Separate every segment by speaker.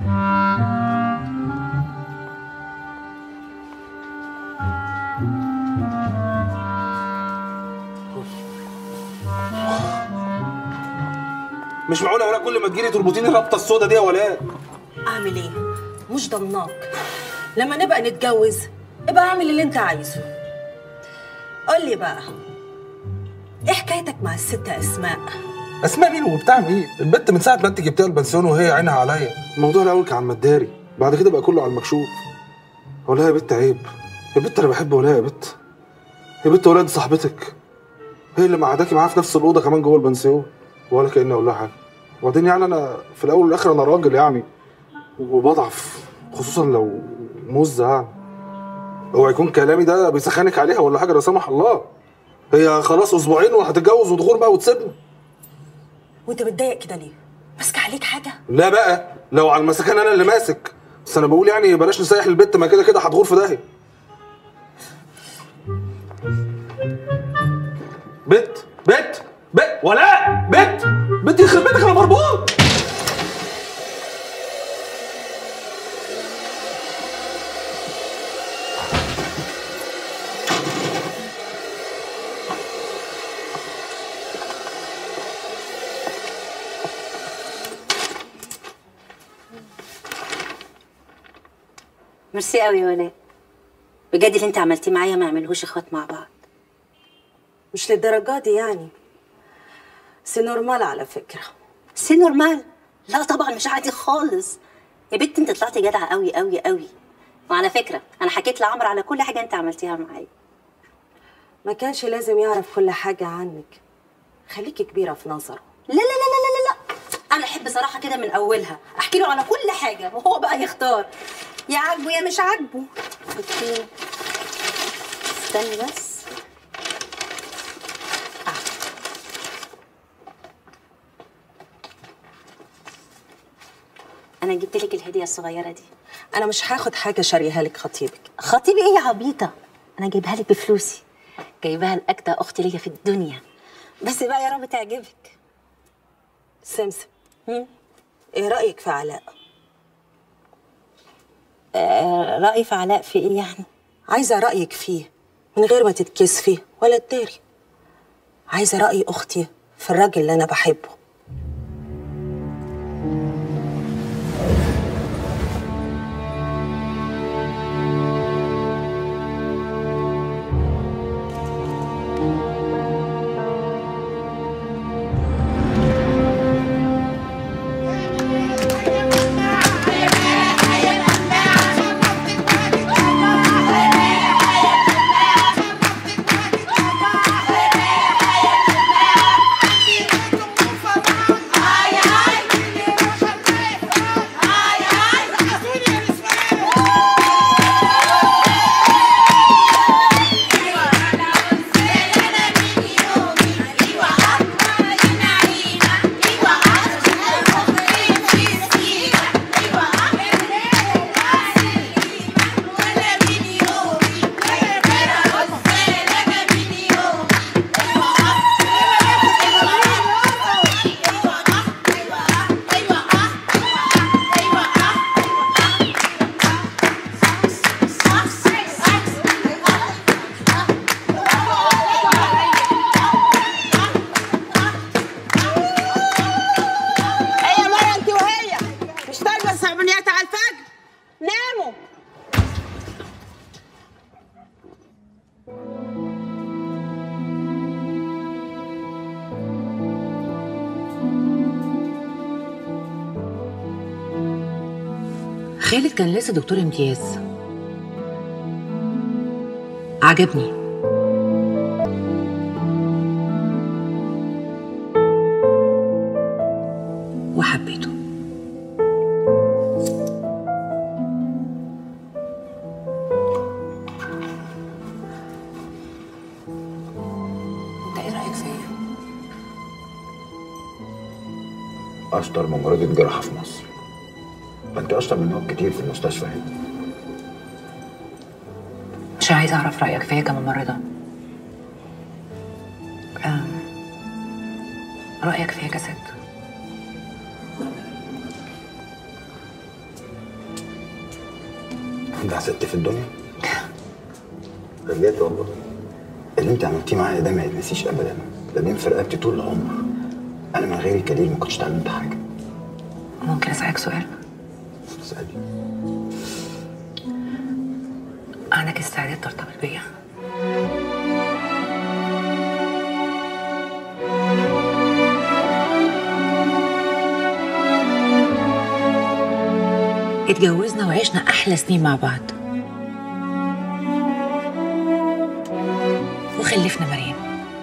Speaker 1: مش معقوله ولا كل ما تجيلي تربطيني الرابطه السودا دي يا ولاء
Speaker 2: اعمل ايه مش ضمناك لما نبقى نتجوز ابقى اعمل اللي انت عايزه قول لي بقى ايه حكايتك مع الست اسماء
Speaker 1: اسماء مين وبتاع مين البت من ساعه ما انت جبتيها البنسيون وهي عينها عليا الموضوع الاول كان على المداري بعد كده بقى كله على المكشوف ولا يا بت عيب يا بت انا بحب ولا يا بت يا بت ولا دي صاحبتك هي اللي معداكي معاها في نفس الاوضه كمان جوه البنسيون ولا كاني اقول لها حاجه وبعدين يعني انا في الاول والاخر انا راجل يعني وبضعف خصوصا لو مزه يعني اوعى يكون كلامي ده بيسخنك عليها ولا حاجه لا سمح الله هي خلاص اسبوعين وهتتجوز ودخول بقى وتسيبني
Speaker 2: وانت متضايق كده ليه ماسكه عليك حاجه
Speaker 1: لا بقى لو على المسكان انا اللي ماسك بس انا بقول يعني بلاش نسيح البت ما كده كده هتغور في داهيه بت بت بت ولا بت بت يخرب بيتك انا مربوط
Speaker 3: ميرسي قوي يا ولاء بجد اللي انت عملتيه معايا ما يعملهوش اخوات مع بعض
Speaker 2: مش للدرجه دي يعني سي نورمال على فكره
Speaker 3: سي نورمال لا طبعا مش عادي خالص يا بنت انت طلعتي جدعه قوي قوي قوي وعلى فكره انا حكيت لعمرو على كل حاجه انت عملتيها معايا
Speaker 2: ما كانش لازم يعرف كل حاجه عنك خليكي كبيره في نظره
Speaker 3: لا لا لا لا لا لا انا احب صراحه كده من اولها احكي له على كل حاجه وهو بقى يختار يا عاجبه يا مش عاجبه اوكي استني بس آه. انا جبت لك الهديه الصغيره دي
Speaker 2: انا مش هاخد حاجه شاريها لك خطيبك
Speaker 3: خطيبي ايه يا عبيطه انا جايبها لك بفلوسي جايباها لاجدى اخت ليا في الدنيا بس بقى يا رب تعجبك
Speaker 2: سمسم ايه رايك في علاء
Speaker 3: آه رايي في علاء في ايه يعني
Speaker 2: عايزه رايك فيه من غير ما تتكسفي ولا تداري عايزه راي اختي في الراجل اللي انا بحبه
Speaker 4: ايه يا مرة انت وهي مش طالبه صعبانيات على الفجر ناموا
Speaker 5: خالد كان لسه دكتور امتياز عجبني وحبيته
Speaker 2: انت ايه رايك فيا
Speaker 6: اشطر ممرضة جراحة في مصر ما انت اشطر منهم كتير في المستشفى هنا
Speaker 5: مش عايزه اعرف رايك فيا كممرضه آم، رايك فيا كست
Speaker 6: انت ست في الدنيا بجد والله اللي انت عملتيه معايا ده ما يتنسيش ابدا ده بين في رقبتي طول العمر انا من غيرك يا ليل ما كنتش اتعلمت حاجه
Speaker 5: ممكن اسالك سؤال
Speaker 6: اسالي
Speaker 5: عندك استعداد ترتبط بيا اتجوزنا وعشنا احلى سنين مع بعض وخلفنا مريم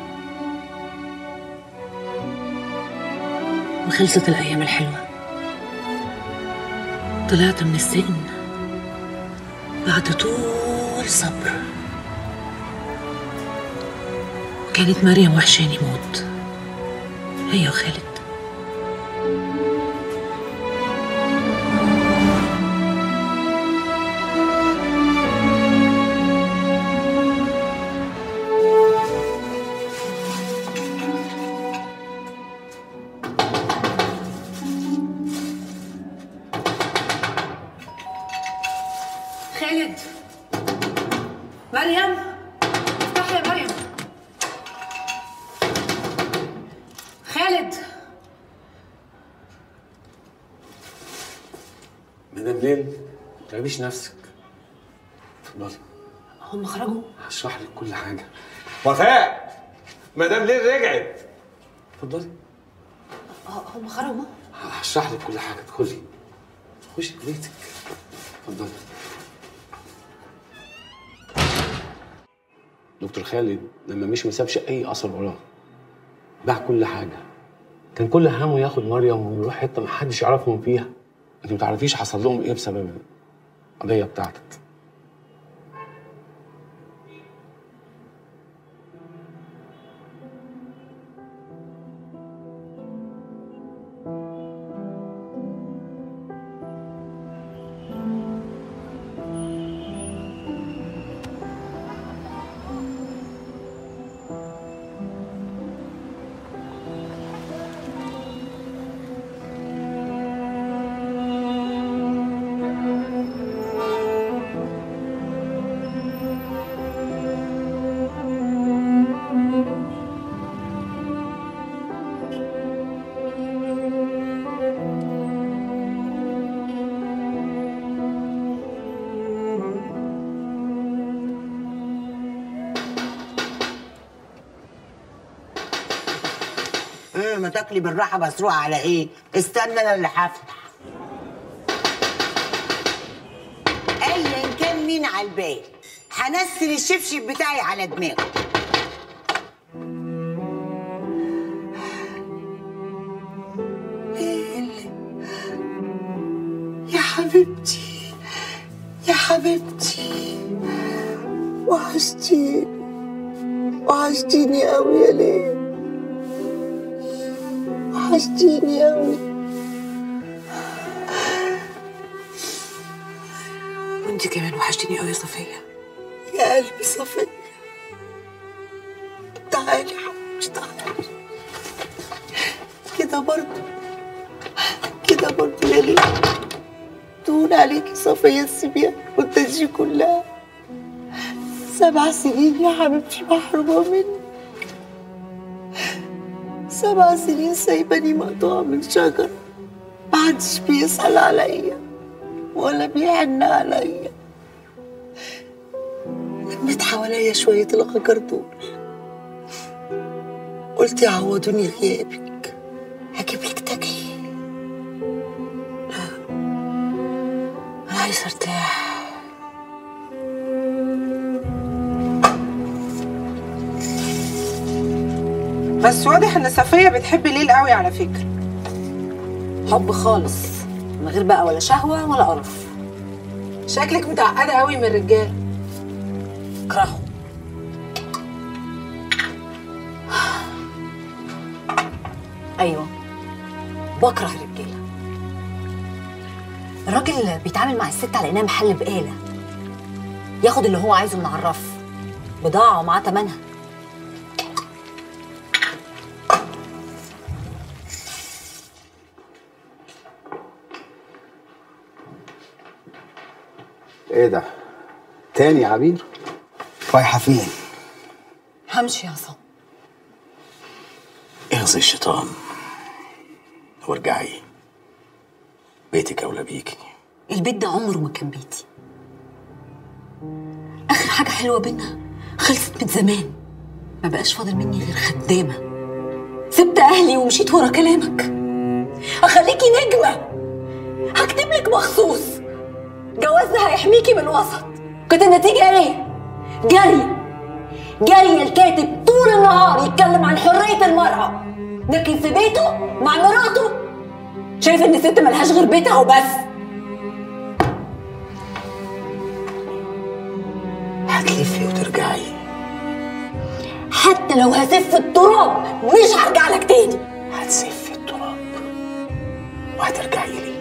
Speaker 5: وخلصت الايام الحلوه طلعت من السجن بعد طول صبر وكانت مريم وحشاني موت هي وخالد خالد مريم افتحي يا مريم خالد
Speaker 7: مدام ليل ما تتعبيش نفسك اتفضلي
Speaker 5: هم خرجوا
Speaker 7: هشرح لك كل حاجه وفاء مدام ليل رجعت اتفضلي
Speaker 5: هم خرجوا
Speaker 7: هشرح لك كل حاجه ادخلي خشي بيتك اتفضلي دكتور خالد لما مش ما سابش اي اثر وراه باع كل حاجه كان كل همه ياخد مريم ويروح حته محدش يعرفهم فيها انت ما تعرفيش حصل لهم ايه بسبب القضيه بتاعتك
Speaker 4: ايه ما تاكلي بالراحه مسروقه على ايه استنى انا اللي هفتح ايا كان مين على البال هنزل الشبشب بتاعي على دماغه يا حبيبتي يا حبيبتي وحشتيني وحشتيني قوي يا ليل وحشتيني قوي
Speaker 5: وانت كمان وحشتيني قوي يا صفيه
Speaker 4: يا قلبي صفية تعالي حبيبتي تعالي كده برضه كده برضه يا ليل تهون عليكي صفية السبيع والتجي كلها سبع سنين يا حبيبتي محرومة مني سبع سنين سايباني مقطوعة من شجرة محدش بيسأل عليا ولا بيحن عليا لميت حواليا شوية الغجر دول قلت يعوضوني غيابك هجيب لك تاكي لا أنا عايزة أرتاح
Speaker 8: بس واضح ان صفيه بتحب ليل قوي على فكره
Speaker 2: حب خالص من غير بقى ولا شهوه ولا قرف
Speaker 8: شكلك متعقده قوي من الرجال
Speaker 2: اكرهه ايوه بكره الرجاله الراجل بيتعامل مع الست على انها محل بقاله ياخد اللي هو عايزه من على الرف بضاعه ومعاه تمنها
Speaker 6: ايه ده تاني يا عبير رايحه فين
Speaker 5: همشي يا عصام
Speaker 9: اغزي الشيطان وارجعي بيتك اولى بيكي
Speaker 5: البيت ده عمره ما كان بيتي اخر حاجه حلوه بينا خلصت من زمان ما بقاش فاضل مني غير خدامه سبت اهلي ومشيت ورا كلامك اخليكي نجمه هكتب لك مخصوص جوازنا هيحميكي من الوسط كانت النتيجه ايه جري جري الكاتب طول النهار يتكلم عن حريه المراه لكن في بيته مع مراته شايف ان الست ملهاش غير بيتها وبس
Speaker 9: هتلفي وترجعي
Speaker 5: حتى لو هسف التراب مش هرجع لك تاني
Speaker 9: هتسفي التراب وهترجعي لي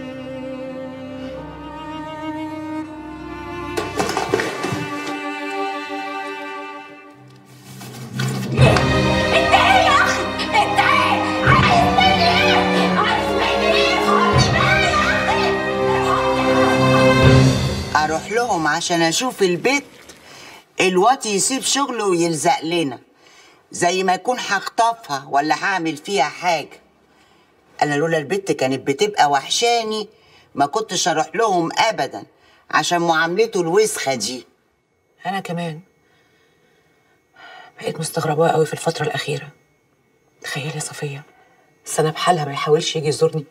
Speaker 4: اروح لهم عشان اشوف البيت الواد يسيب شغله ويلزق لنا زي ما يكون هخطفها ولا هعمل فيها حاجه انا لولا البت كانت بتبقى وحشاني ما كنتش اروح لهم ابدا عشان معاملته الوسخه دي
Speaker 5: انا كمان بقيت مستغرباه قوي في الفتره الاخيره تخيلي يا صفيه سنه بحالها ما يحاولش يجي يزورني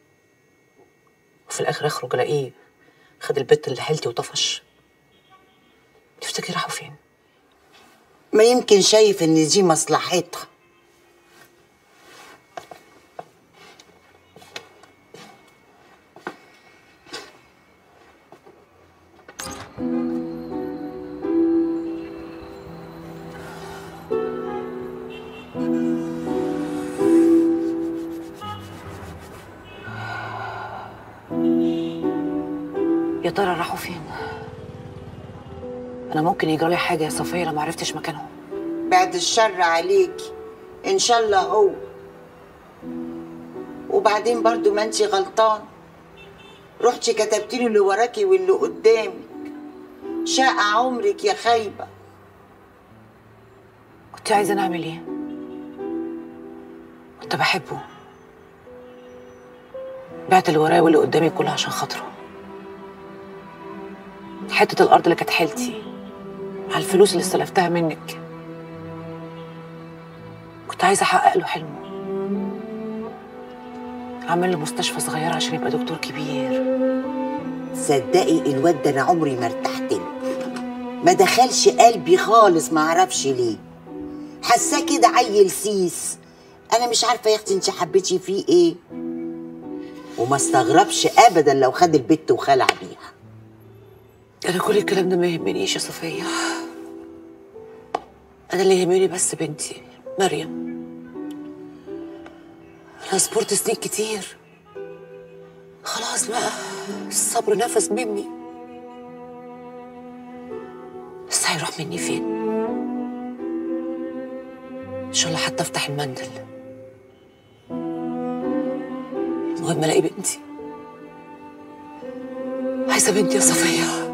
Speaker 5: وفي الاخر اخرج الاقيه خد البت اللي حيلتي وطفش تفتكري راحوا فين
Speaker 4: ما يمكن شايف ان دي مصلحتها
Speaker 5: يا ترى راحوا فين انا ممكن يجرى لي حاجه يا صفيه لو ما عرفتش مكانهم
Speaker 4: بعد الشر عليكي ان شاء الله هو وبعدين برضو ما انتي غلطان رحتي كتبتي له اللي وراكي واللي قدامك شاء عمرك يا خايبه
Speaker 5: كنت عايزه نعمل ايه كنت بحبه بعت اللي ورايا واللي قدامي كله عشان خاطره حته الارض اللي كانت حيلتي مع الفلوس اللي استلفتها منك كنت عايزه احقق له حلمه اعمل له مستشفى صغيره عشان يبقى دكتور كبير
Speaker 4: تصدقي الواد ده انا عمري ما ارتحت له ما دخلش قلبي خالص ما اعرفش ليه حاساه كده عيل سيس انا مش عارفه يا اختي انت حبيتي فيه ايه وما استغربش ابدا لو خد البت وخلع بيها
Speaker 5: انا كل الكلام ده ما يهمنيش يا صفيه انا اللي يهمني بس بنتي مريم انا صبرت سنين كتير خلاص بقى الصبر نفس مني بس هيروح مني فين ان شاء الله حتى افتح المندل المهم الاقي بنتي عايزه بنتي يا صفيه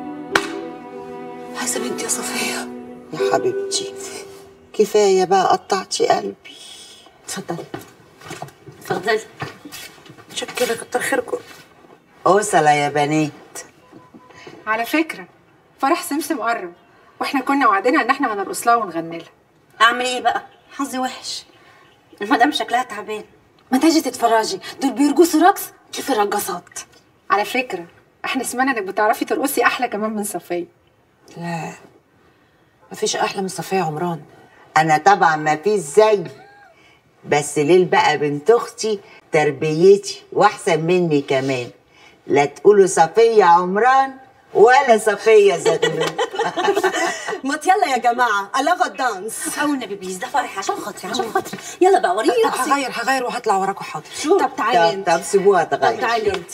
Speaker 5: عايزه بنتي يا صفيه
Speaker 4: يا حبيبتي كفايه بقى قطعتي قلبي
Speaker 5: اتفضلي اتفضلي شكرا كتر خيركم
Speaker 4: اوصله يا بنات
Speaker 8: على فكرة فرح سمسم قرب واحنا كنا وعدنا ان احنا هنرقص لها ونغني لها
Speaker 3: اعمل ايه بقى حظي وحش المدام شكلها تعبان
Speaker 5: ما تيجي تتفرجي دول بيرقصوا رقص كيف الرقصات
Speaker 8: على فكرة احنا سمعنا انك بتعرفي ترقصي احلى كمان من صفية
Speaker 5: لا مفيش احلى من صفيه عمران
Speaker 4: انا طبعا ما فيش زي بس ليل بقى بنت اختي تربيتي واحسن مني كمان لا تقولوا صفيه عمران ولا صفيه زغلول
Speaker 2: ما يلا يا جماعه الاغا الدانس
Speaker 3: او النبي بليز ده فرح عشان خاطري عشان خاطري يلا بقى وريني
Speaker 5: طب
Speaker 3: رقصي
Speaker 5: هغير هغير وهطلع وراكوا حاضر
Speaker 2: طب تعالي
Speaker 4: طب
Speaker 2: انت
Speaker 4: طب سيبوها
Speaker 2: طب
Speaker 4: تغير
Speaker 2: تعالي انت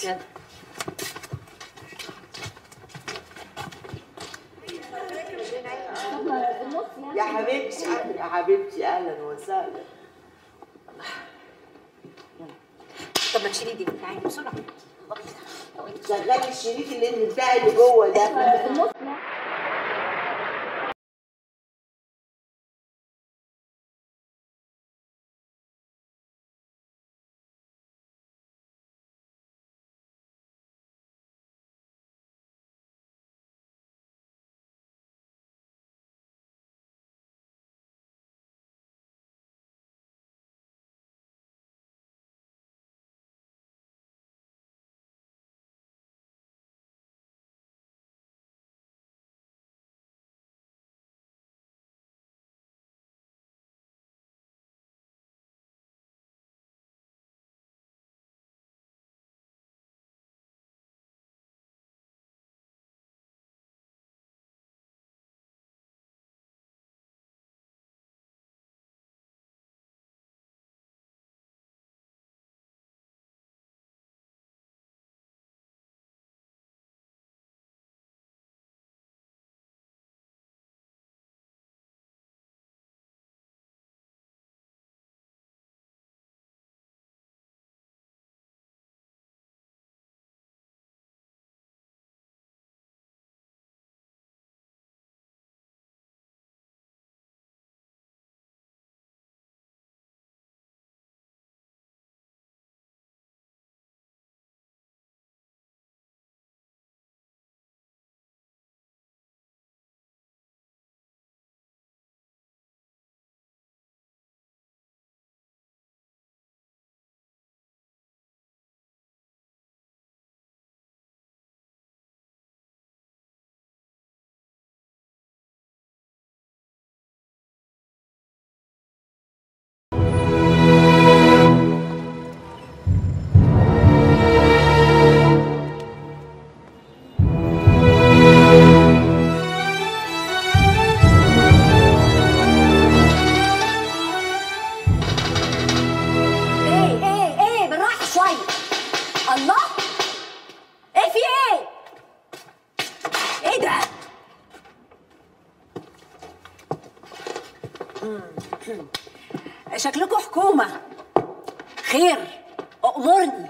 Speaker 4: يا حبيبتي يا حبيبتي اهلا وسهلا
Speaker 3: طب ما تشيلي دي تعالي بسرعه
Speaker 4: شغلي الشريك اللي بتاعي اللي جوه ده
Speaker 3: ايه ايه ايه بالراحه شويه الله ايه في ايه ايه ده شكلكم حكومه خير امرني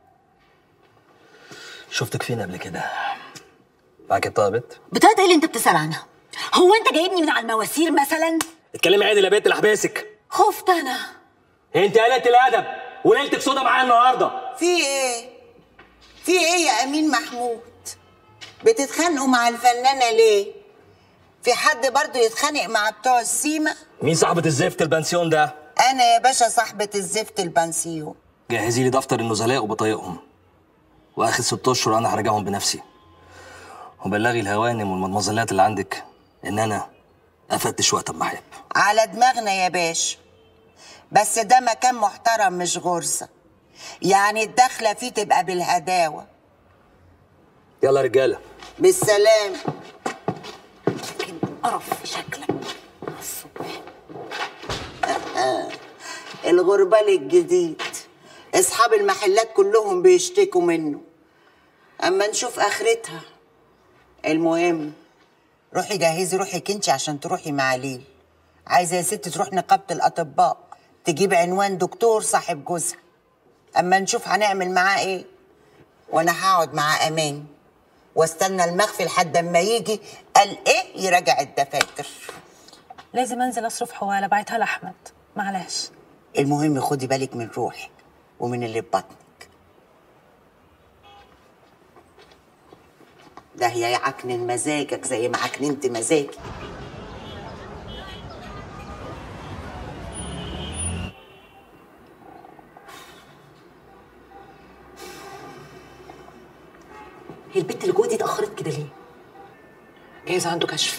Speaker 10: شفتك فين قبل كده معاك بطاقة بت
Speaker 3: بطاقه ايه اللي انت بتسال عنها هو انت جايبني من على المواسير مثلا
Speaker 10: اتكلمي عادل يا بنت اللي حباسك
Speaker 3: خفت انا
Speaker 10: انت قلة الادب وليلتك سودا معايا النهارده
Speaker 4: في ايه في ايه يا امين محمود بتتخانقوا مع الفنانه ليه في حد برضو يتخانق مع بتوع السيما
Speaker 10: مين صاحبة الزفت البنسيون ده
Speaker 4: انا يا باشا صاحبه الزفت البنسيون
Speaker 10: جهزي لي دفتر النزلاء وبطايقهم واخر ست اشهر انا هراجعهم بنفسي وبلغي الهوانم والمدمزلات اللي عندك ان انا افتش وقت ما احب
Speaker 4: على دماغنا يا باشا بس ده مكان محترم مش غرزه يعني الدخله فيه تبقى بالهداوه
Speaker 10: يلا يا رجاله
Speaker 4: بالسلام
Speaker 3: قرف في شكلك الصبح
Speaker 4: الغربال الجديد اصحاب المحلات كلهم بيشتكوا منه اما نشوف اخرتها المهم روحي جهزي روحي كنتي عشان تروحي مع ليل عايزه يا ست تروح نقابه الاطباء تجيب عنوان دكتور صاحب جوزها اما نشوف هنعمل معاه ايه وانا هقعد مع امان واستنى المخفي لحد اما يجي قال ايه يراجع الدفاتر
Speaker 2: لازم انزل اصرف حواله بعتها لاحمد معلش
Speaker 4: المهم خدي بالك من روحك ومن اللي في بطنك ده هي يعكنن مزاجك زي ما عكننت مزاجي
Speaker 5: هي البت اللي جوه دي اتاخرت كده ليه
Speaker 8: جايز عنده كشف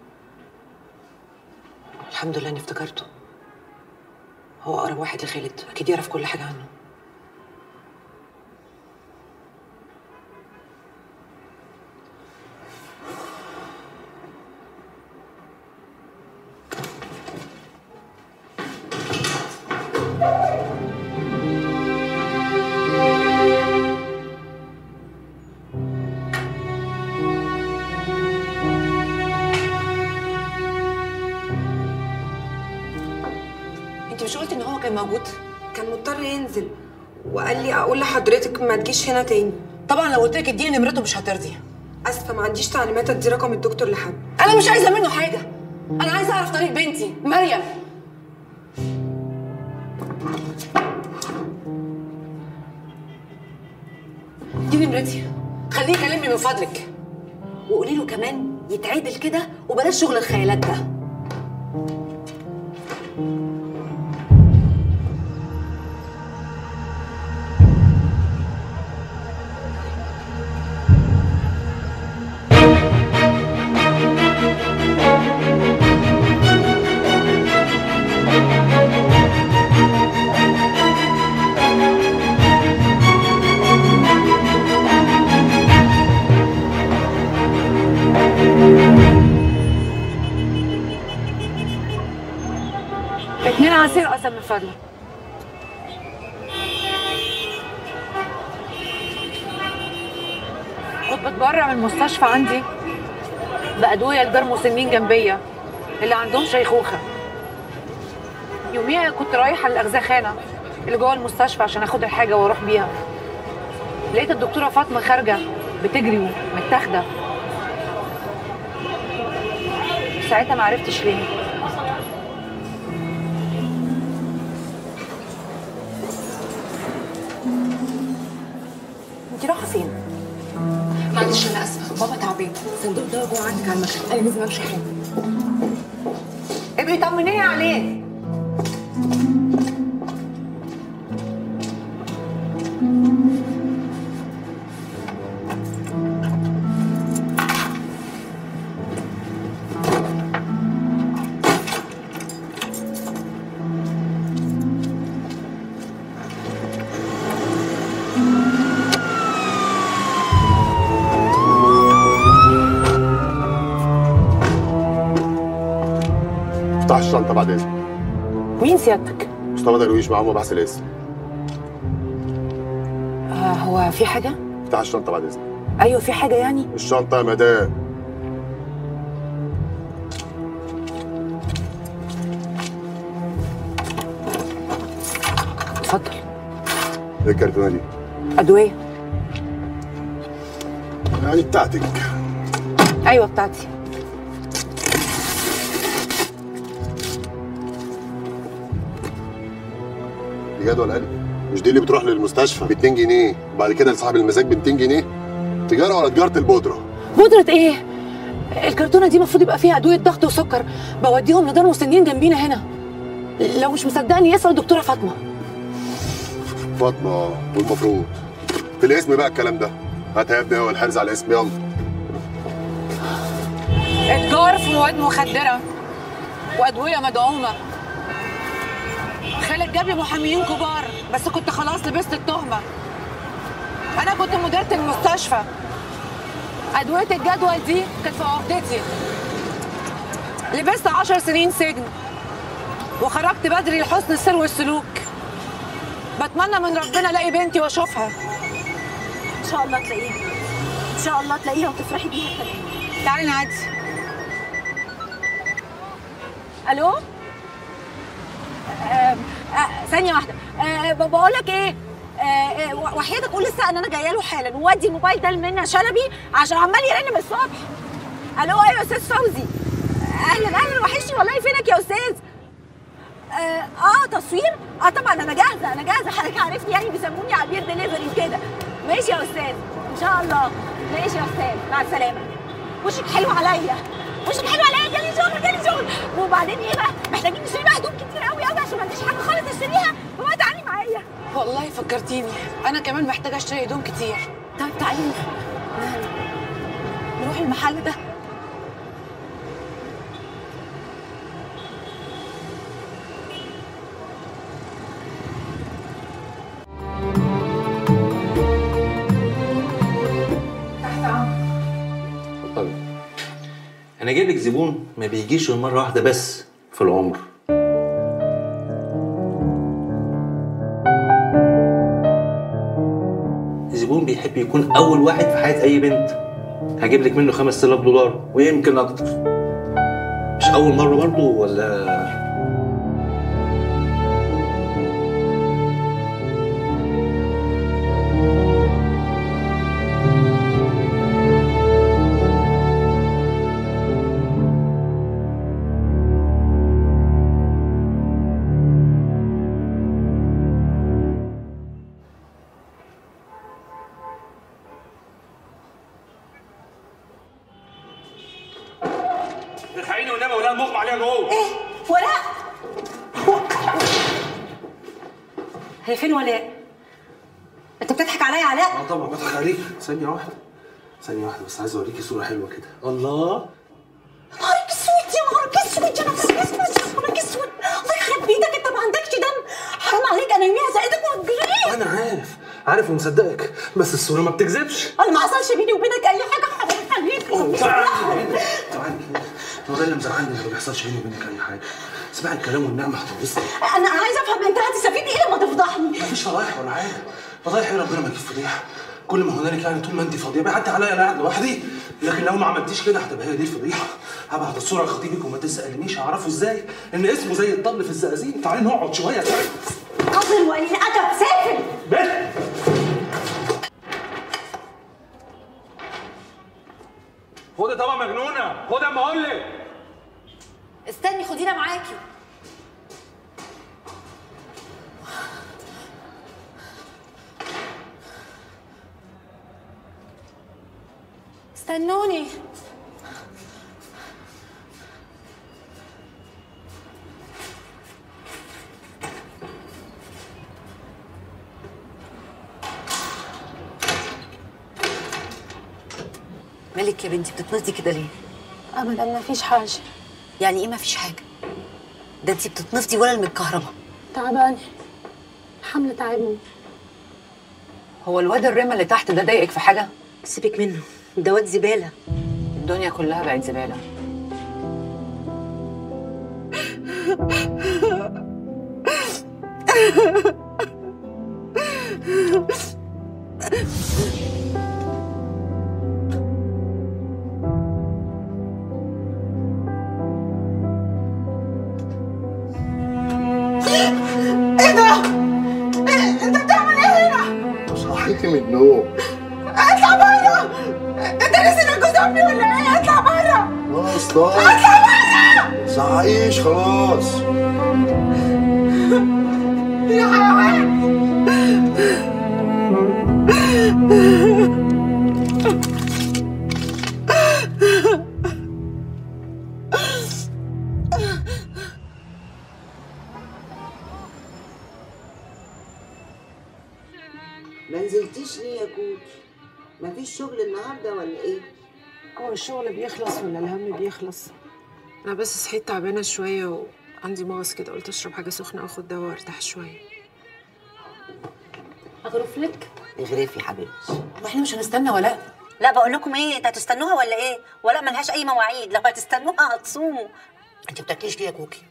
Speaker 8: الحمد لله اني افتكرته هو اقرب واحد لخالد اكيد يعرف كل حاجه عنه انت مش قلت ان هو كان موجود
Speaker 11: كان مضطر ينزل وقال لي اقول لحضرتك ما تجيش هنا تاني
Speaker 5: طبعا لو قلت لك اديني نمرته مش هترضي
Speaker 8: اسفه ما عنديش تعليمات ادي رقم الدكتور لحد
Speaker 5: انا مش عايزه منه حاجه انا عايزه اعرف طريق بنتي مريم دي نمرتي خليه يكلمني من فضلك
Speaker 2: وقولي له كمان يتعدل كده وبلاش شغل الخيالات ده
Speaker 8: اتنين عصير قسم من فضلك كنت بتبرع من المستشفى عندي بأدوية لدار مسنين جنبية اللي عندهم شيخوخة يوميها كنت رايحة للأغزخانة اللي جوه المستشفى عشان اخد الحاجة واروح بيها لقيت الدكتورة فاطمة خارجة بتجري ومتاخدة ساعتها ما عرفتش ليه
Speaker 5: انت رايحه فين؟ معلش انا اسفه بابا تعبان صندوق ده جوه عندك على المكتب انا لازم امشي حالا
Speaker 8: ابقي طمنيني عليه
Speaker 11: افتح الشنطه بعد اذنك
Speaker 8: مين سيادتك؟
Speaker 11: مصطفى درويش معاهم بحث الاسم
Speaker 8: آه هو في حاجة؟
Speaker 11: افتح الشنطه بعد اذنك
Speaker 8: أيوه في حاجة يعني؟
Speaker 11: الشنطه يا مدام
Speaker 8: اتفضل
Speaker 11: ايه الكرتونه دي؟
Speaker 8: أدوية
Speaker 11: يعني بتاعتك
Speaker 8: أيوه بتاعتي
Speaker 11: دي جدول قلب مش دي اللي بتروح للمستشفى ب 2 جنيه وبعد كده لصاحب المزاج ب 200 جنيه تجاره ولا تجاره البودره
Speaker 8: بودرة إيه؟ الكرتونة دي المفروض يبقى فيها أدوية ضغط وسكر بوديهم لدار مسنين جنبينا هنا لو مش مصدقني يسأل الدكتورة فاطمة
Speaker 11: فاطمه والمفروض في الاسم بقى الكلام ده هات يا ابني هو الحرز على الاسم يلا
Speaker 8: اتجار في مواد مخدرة وأدوية مدعومة خالد جاب لي محاميين كبار بس كنت خلاص لبست التهمة أنا كنت مديرة المستشفى أدوية الجدول دي كانت في عقدتي لبست عشر سنين سجن وخرجت بدري لحسن السير والسلوك بتمنى من ربنا الاقي بنتي واشوفها
Speaker 3: ان شاء الله تلاقيها ان شاء الله تلاقيها وتفرحي بيها كمان
Speaker 8: تعالي نعدي
Speaker 3: الو آه، آه، ثانيه واحده آه، بقول لك ايه آه، آه، وحياتك قول لسه ان انا جايه له حالا وودي الموبايل ده لمنى شلبي عشان عمال يرن من الصبح الو ايوه يا استاذ فوزي اهلا اهلا وحشني والله فينك يا استاذ آه, اه تصوير اه طبعا انا جاهزه انا جاهزه حضرتك عارفني يعني بيسموني عبير دليفري وكده ماشي يا استاذ ان شاء الله ماشي يا استاذ مع السلامه وشك حلو عليا وشك حلو عليا جالي شغل جالي شغل وبعدين ايه بقى محتاجين نشتري بقى هدوم كتير قوي قوي عشان ما عنديش حاجه خالص اشتريها فبقى تعالي معايا
Speaker 8: والله فكرتيني انا كمان محتاجه اشتري هدوم كتير
Speaker 3: طيب تعالي نروح المحل ده
Speaker 10: اتفضلي انا جايب لك زبون ما بيجيش غير مره واحده بس في العمر زبون بيحب يكون اول واحد في حياه اي بنت هجيب لك منه 5000 دولار ويمكن اكتر مش اول مره برضه ولا
Speaker 1: الحقيني والنبي ولا المغمى عليها جوه
Speaker 2: ايه ولاء هي فين ولاء انت بتضحك عليا يا علاء
Speaker 1: اه طبعا بضحك عليك ثانية واحدة ثانية واحدة بس عايز اوريكي صورة حلوة كده الله
Speaker 2: نهارك اسود يا نهارك اسود يا نهارك اسود يا نهارك اسود الله يخرب بيتك انت ما عندكش دم حرام عليك انا يوميها زقتك وهتجري
Speaker 1: انا عارف عارف ومصدقك بس الصورة ما بتكذبش
Speaker 2: انا ما حصلش بيني وبينك اي حاجه حرام عليك
Speaker 1: تعالي تعالي كده هو ده اللي مزعلني ان ما بيحصلش بيني وبينك اي حاجة اسمعي الكلام والنعمة هتنبسطي
Speaker 2: انا عايزه افهم انت هتستفيد ايه لما تفضحني
Speaker 1: مفيش فضايح ولا حاجة فضايح ايه ربنا ما يجيب فضيحة كل ما هنالك يعني طول ما انت فاضية بيعدي عليا انا قاعد لوحدي لكن لو ما عملتيش كده هتبقى هي دي الفضيحة هبعت الصورة لخطيبك وما تسألنيش هعرفه ازاي ان اسمه زي الطبل في الزقازيق تعالي نقعد شوية تعالي
Speaker 2: قاتل وقليل ادب سافل
Speaker 1: بس خدي طبعا مجنونة خدي اما اقول لك
Speaker 3: استني خدينا معاكي استنوني
Speaker 5: مالك يا بنتي بتتنطي كده ليه؟
Speaker 3: ابدا ما فيش حاجه
Speaker 5: يعني ايه ما فيش حاجه؟ ده انت بتتنفضي ولا المتكهربه
Speaker 3: تعبانه حمل تعبني
Speaker 8: هو الواد الرمى اللي تحت ده ضايقك في حاجه
Speaker 2: سيبك منه ده واد زباله
Speaker 8: الدنيا كلها بقت زباله
Speaker 4: ايه ده؟ إيه؟ انت بتعمل ايه هنا؟
Speaker 11: صحيتي من النوم
Speaker 4: اطلع بره! انت نسيت جوز امي ولا ايه؟ اطلع بره!
Speaker 11: خلاص طيب
Speaker 4: اطلع بره!
Speaker 11: صحيش خلاص
Speaker 4: يا حيوان!
Speaker 12: ما نزلتيش ليه يا كوكي مفيش شغل النهارده ولا ايه
Speaker 8: هو الشغل بيخلص ولا الهم بيخلص انا بس صحيت تعبانه شويه وعندي مغص كده قلت اشرب حاجه سخنه واخد دواء وارتاح شويه
Speaker 3: اغرف لك
Speaker 12: اغرفي حبيبتي
Speaker 8: واحنا مش هنستنى ولا
Speaker 2: لا بقول لكم ايه انتوا هتستنوها ولا ايه ولا ملهاش اي مواعيد لو هتستنوها هتصوموا
Speaker 12: انت بتاكليش ليه يا كوكي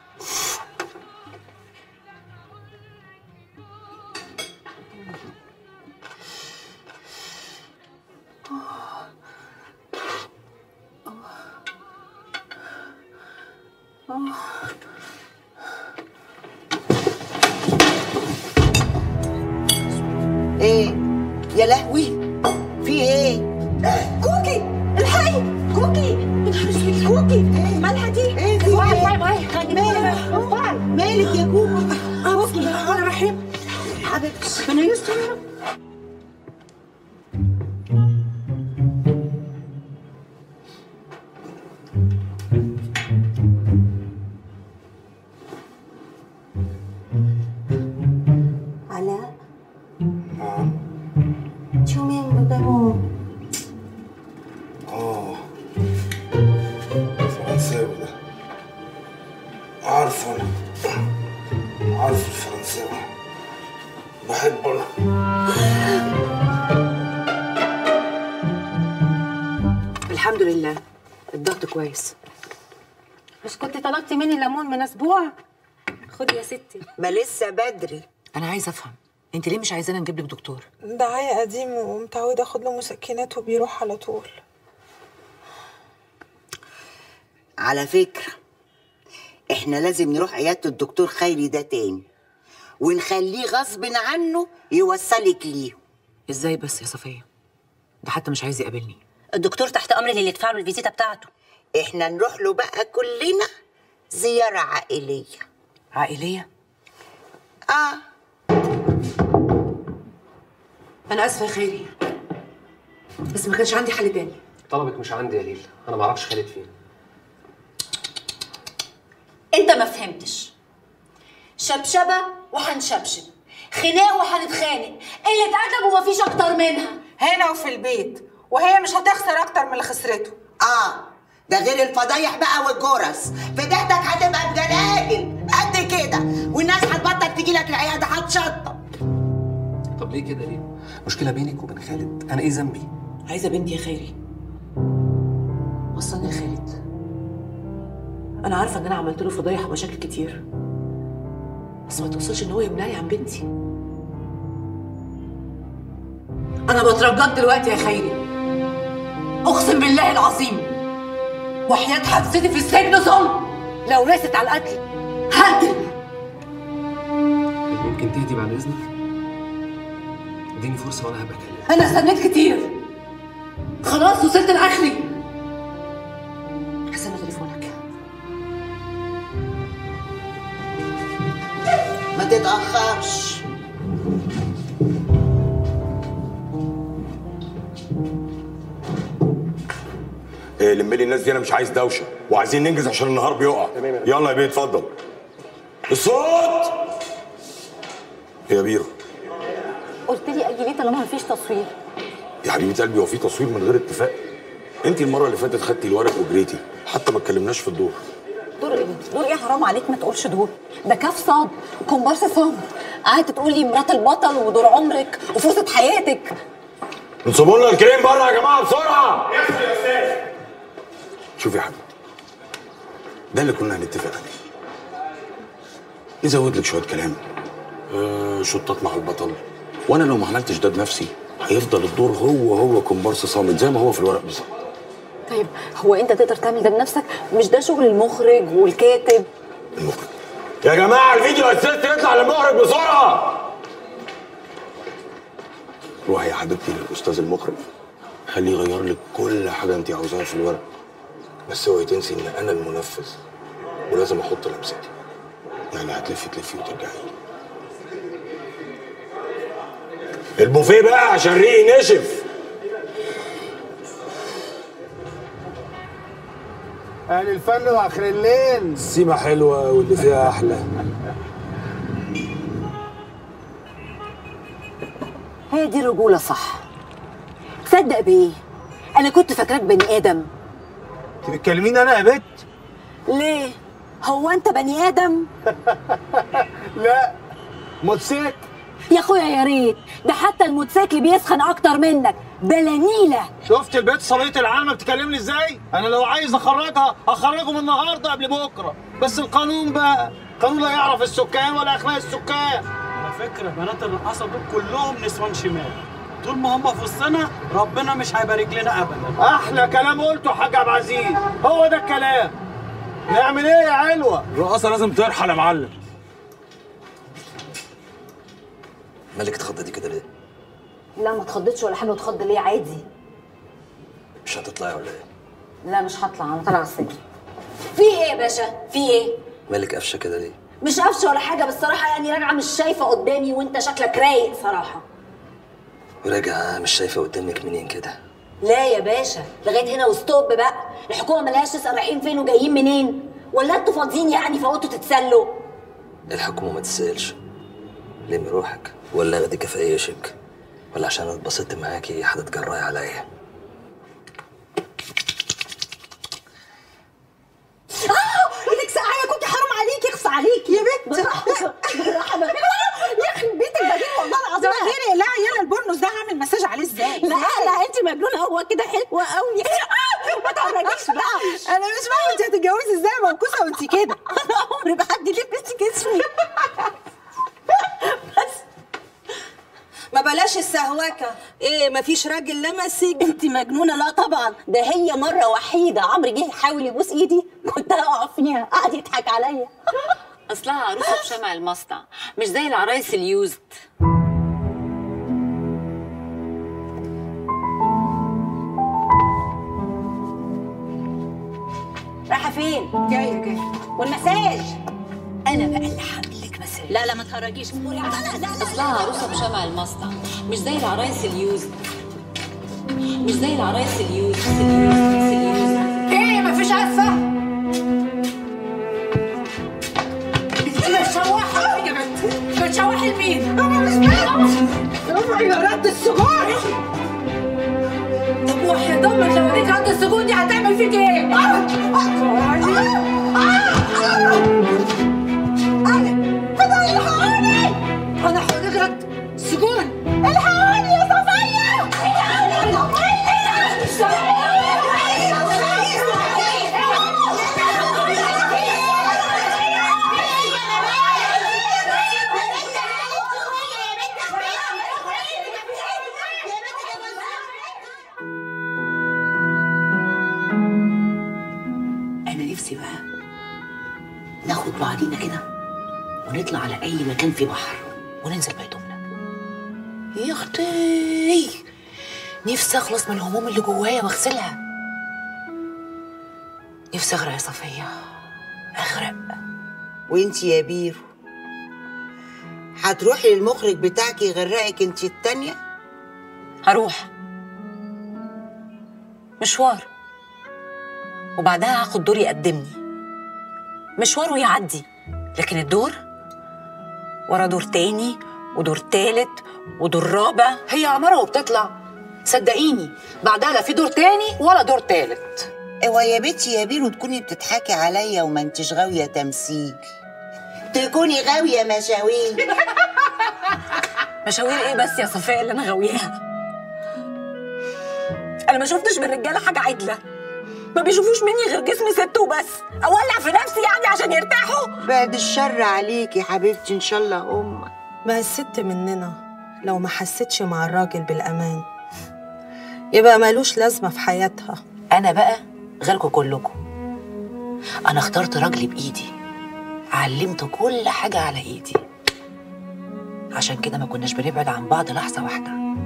Speaker 12: ايه يا لهوي في ايه
Speaker 2: كوكي الحقي كوكي يا نهار اسود كوكي مالها دي
Speaker 12: ايه في
Speaker 2: واي
Speaker 12: ايه
Speaker 2: واي واي
Speaker 12: مالك
Speaker 2: واي
Speaker 12: مالك يا كوكي
Speaker 2: كوكي انا رحيم
Speaker 12: حبيبتي
Speaker 2: ربنا يستر يا رب
Speaker 12: علاء
Speaker 1: نعم
Speaker 12: شو مين قدامه
Speaker 1: اه فرنساوي ده عارفه انا عارف الفرنساوي بحبه انا
Speaker 8: الحمد لله الضغط كويس
Speaker 3: مش كنت طلبتي مني ليمون من اسبوع خدي يا ستي
Speaker 12: ما لسه بدري
Speaker 8: انا عايزه افهم انت ليه مش عايزانا نجيب لك دكتور
Speaker 13: ده عيا قديم ومتعودة اخد له مسكنات وبيروح على طول
Speaker 12: على فكرة احنا لازم نروح عيادة الدكتور خيري ده تاني ونخليه غصب عنه يوصلك ليه
Speaker 8: ازاي بس يا صفيه ده حتى مش عايز يقابلني
Speaker 2: الدكتور تحت امر اللي يدفع له الفيزيتا بتاعته
Speaker 12: احنا نروح له بقى كلنا زيارة عائلية
Speaker 8: عائليه
Speaker 12: اه
Speaker 8: انا اسفه يا خيري بس ما كانش عندي حل تاني
Speaker 14: طلبك مش عندي يا ليل انا ما اعرفش خالد فين
Speaker 5: انت ما فهمتش شبشبه وهنشبشب خناق وهنتخانق قله ادب ومفيش اكتر منها
Speaker 13: هنا وفي البيت وهي مش هتخسر اكتر من اللي خسرته
Speaker 12: اه ده غير الفضايح بقى والجرس فديتك هتبقى بجلاجل قد كده والناس هتبطل تجي لك العياده هتشطب
Speaker 10: طب ليه كده ليه؟ مشكلة بينك وبين خالد، أنا إيه ذنبي؟
Speaker 2: عايزه بنتي يا خيري وصلني يا خالد انا عارفه ان انا عملت له فضايح ومشاكل كتير بس ما توصلش ان هو يمنعني عن بنتي انا بترجاك دلوقتي يا خيري اقسم بالله العظيم وحياة حبستي في السجن ظلم لو رست على القتل هقتل
Speaker 10: ممكن تهدي بعد إذنك؟ اديني فرصة وأنا هبقى أكلمك.
Speaker 2: انا استنيت كتير خلاص وصلت لاخري حسن تليفونك
Speaker 12: ما تتاخرش
Speaker 14: إيه لم لي الناس دي انا مش عايز دوشه وعايزين ننجز عشان النهار بيقع يلا يا بيه اتفضل الصوت يا بيرو
Speaker 5: قلت لي اجي ليه طالما مفيش تصوير
Speaker 14: يا حبيبه قلبي هو في تصوير من غير اتفاق انت المره اللي فاتت خدتي الورق وجريتي حتى ما اتكلمناش في الدور
Speaker 5: دور ايه دور ايه حرام عليك ما تقولش دور ده كاف صاد كومبارس صاد قعدت تقولي مرات البطل ودور عمرك وفرصه حياتك
Speaker 14: انصبوا لنا الكريم بره يا جماعه بسرعه شوف يا حبيبتي ده اللي كنا هنتفق عليه نزود لك شويه كلام آه شطات مع البطل وانا لو ما عملتش ده بنفسي هيفضل الدور هو هو كومبارس صامت زي ما هو في الورق بالظبط
Speaker 5: طيب هو انت تقدر تعمل ده بنفسك مش ده شغل المخرج والكاتب
Speaker 14: يا جماعه الفيديو اسيست يطلع للمخرج بسرعه روحي يا حبيبتي للاستاذ المخرج خليه يغير لك كل حاجه انت عاوزاها في الورق بس اوعي تنسي ان انا المنفذ ولازم احط لمستي يعني هتلفي تلفي وترجعي البوفيه بقى عشان ريقي نشف
Speaker 15: اهل الفن واخر الليل
Speaker 1: السيمة حلوة واللي فيها أحلى
Speaker 5: هي دي الرجوله صح تصدق بايه انا كنت فاكراك بني ادم
Speaker 15: انت بتكلميني انا يا بت
Speaker 5: ليه هو انت بني ادم
Speaker 15: لا موتوسيكل
Speaker 5: يا اخويا يا ريت ده حتى الموتوسيكل بيسخن اكتر منك بلانيله
Speaker 15: شفت البيت صبية العالمة بتكلمني ازاي؟ انا لو عايز اخرجها اخرجه من النهارده قبل بكره بس القانون بقى قانون لا يعرف السكان ولا اخلاق السكان
Speaker 16: على فكرة بنات الرقاصة دول كلهم نسوان شمال طول ما هم في وسطنا ربنا مش هيبارك لنا ابدا
Speaker 15: احلى كلام قلته يا حاج عبد العزيز هو ده الكلام نعمل ايه يا علوه؟
Speaker 1: الرقاصة لازم ترحل يا معلم
Speaker 10: مالك اتخضيتي كده ليه؟
Speaker 5: لا ما اتخضتش ولا حاجه واتخض ليه عادي
Speaker 10: مش هتطلعي ولا ايه؟
Speaker 5: لا مش هطلع انا طالعه السجن في ايه يا باشا في ايه
Speaker 10: مالك قفشه كده ليه؟
Speaker 5: مش قفشه ولا حاجه بس صراحه يعني راجعه مش شايفه قدامي وانت شكلك رايق صراحه
Speaker 10: وراجعه مش شايفه قدامك منين كده؟
Speaker 5: لا يا باشا لغايه هنا وستوب بقى الحكومه ملهاش تسال رايحين فين وجايين منين ولا انتوا فاضيين يعني فقلتوا تتسلوا
Speaker 10: الحكومه ما تسالش لمي روحك ولا اخدك في اي شك ولا عشان اتبسطت معاكي هتتجرأي عليا
Speaker 3: اه ايدك ساقعه يا كنت حرام عليكي اخص عليكي يا بنت
Speaker 5: بالراحه
Speaker 3: يخرب بيتك بعدين والله العظيم غيري لا يلا البورنوس ده هعمل مساج عليه ازاي
Speaker 5: لا لا انت مجنونه هو كده حلوه قوي
Speaker 3: ما تعرفيش بقى انا مش فاهمه انت هتتجوزي ازاي منكوسه وانت كده انا عمري ما حد لبس جسمي
Speaker 2: ما بلاش السهوكه ايه مفيش راجل لمسك
Speaker 5: انت مجنونه لا طبعا ده هي مره وحيده عمرو جه يحاول يبوس ايدي كنت هقع فيها قعد يضحك عليا
Speaker 17: اصلها عروسه بشمع المصنع مش زي العرايس اليوزد
Speaker 5: رايحه فين
Speaker 3: جايه جايه
Speaker 5: والمساج انا بقى اللي هعمل لك مساج
Speaker 17: لا لا ما تهرجيش اصلها عروسه بشمع المصنع مش زي العرايس اليوزد مش زي العرايس اليوزد اليوزد اليوزد
Speaker 3: ايه مفيش عفه الى رد السجون طب وحياة امك لو وريك رد السجون دي هتعمل فيك ايه؟ انا هوريك رد سجون الحقوني يا صفية
Speaker 4: انا نفسي بقى ناخد بعضينا كده ونطلع على اي مكان فيه بحر وننزل بهدومنا يا اختي نفسي اخلص من الهموم اللي جوايا واغسلها نفسي اغرق يا صفيه اغرق
Speaker 12: وانت يا بيرو هتروحي للمخرج بتاعك يغرقك انت التانية
Speaker 5: هروح مشوار وبعدها هاخد دور يقدمني مشوار ويعدي لكن الدور ورا دور تاني ودور تالت ودور رابع
Speaker 4: هي عمارة وبتطلع صدقيني بعدها لا في دور تاني ولا دور تالت
Speaker 12: اوعى يا بنتي يا بيرو تكوني بتضحكي عليا وما انتش غاوية تمثيل تكوني غاوية مشاوير
Speaker 5: مشاوير ايه بس يا صفية اللي انا غاوياها انا ما شفتش من الرجاله حاجه عدله ما بيشوفوش مني غير جسم ست وبس اولع في نفسي يعني عشان يرتاحوا
Speaker 12: بعد الشر عليكي يا حبيبتي ان شاء الله امك
Speaker 2: ما الست مننا لو ما حستش مع الراجل بالأمان يبقى مالوش لازمة في حياتها
Speaker 4: انا بقى غيركم كلكم انا اخترت راجلي بايدي علمته كل حاجه على ايدي عشان كده ما كناش بنبعد عن بعض لحظه واحده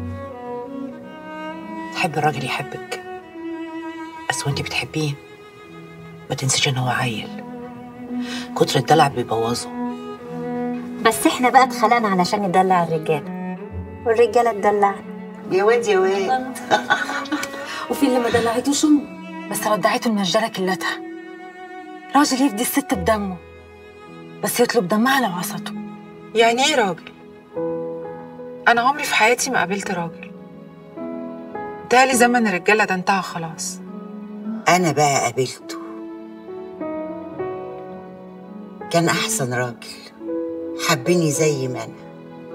Speaker 4: تحب الراجل يحبك بس وانت بتحبيه ما تنسيش ان هو عيل كتر الدلع بيبوظه
Speaker 3: بس احنا بقى اتخلقنا علشان ندلع الرجاله والرجاله تدلعنا
Speaker 12: يا واد يا واد
Speaker 5: وفي اللي ما دلعتوش امه بس ردعته المنجله كلتها راجل يفدي الست بدمه بس يطلب دمها لو عصته
Speaker 13: يعني ايه راجل انا عمري في حياتي ما قابلت راجل تالي زمن الرجاله ده انتهى خلاص
Speaker 12: انا بقى قابلته كان احسن راجل حبني زي ما انا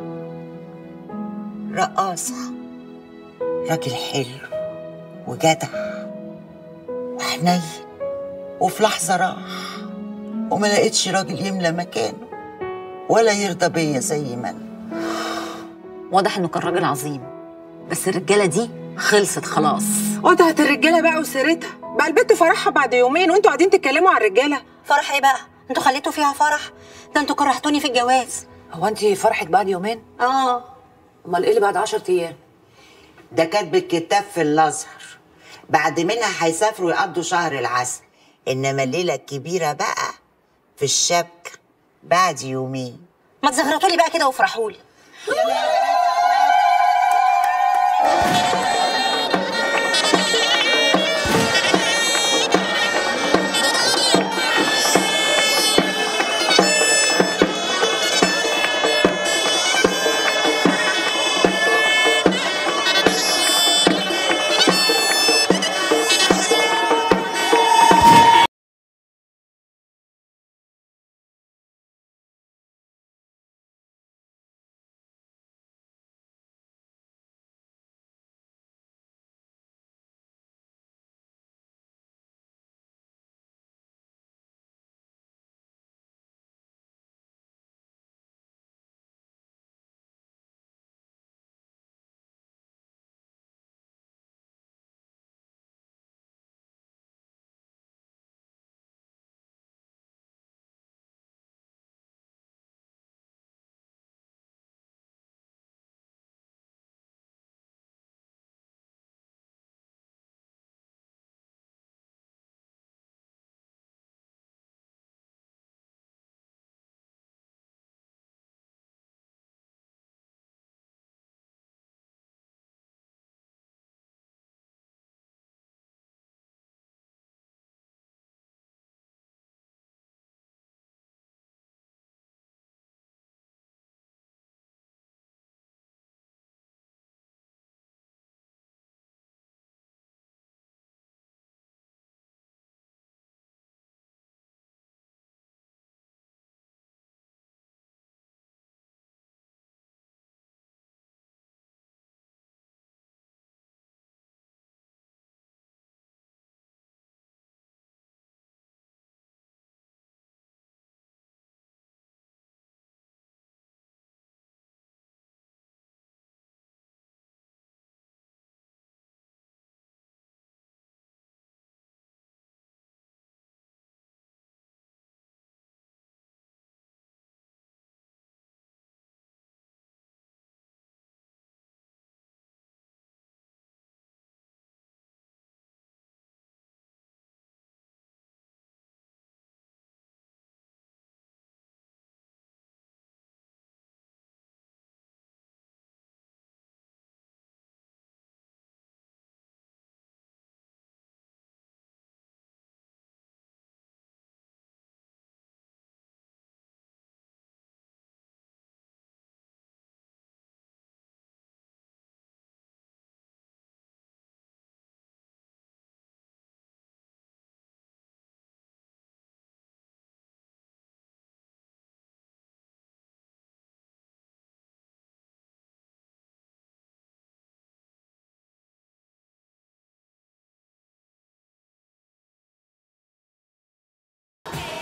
Speaker 12: رقاصة راجل حلو وجدع وحنين وفي لحظة راح وما لقيتش راجل يملى مكانه ولا يرضى بيا زي ما انا
Speaker 5: واضح انه كان راجل عظيم بس الرجاله دي خلصت خلاص
Speaker 13: قطعت الرجاله بقى وسيرتها بقى البت فرحها بعد يومين وانتوا قاعدين تتكلموا على الرجاله
Speaker 3: فرح ايه بقى انتوا خليتوا فيها فرح ده انتوا كرهتوني في الجواز
Speaker 4: هو انت فرحك بعد يومين
Speaker 3: اه
Speaker 4: امال ايه اللي بعد 10 ايام
Speaker 12: ده كاتب الكتاب في الازهر بعد منها هيسافروا يقضوا شهر العسل انما الليله الكبيره بقى في الشبكه بعد يومين
Speaker 3: ما تزغرطوا لي بقى كده وافرحوا لي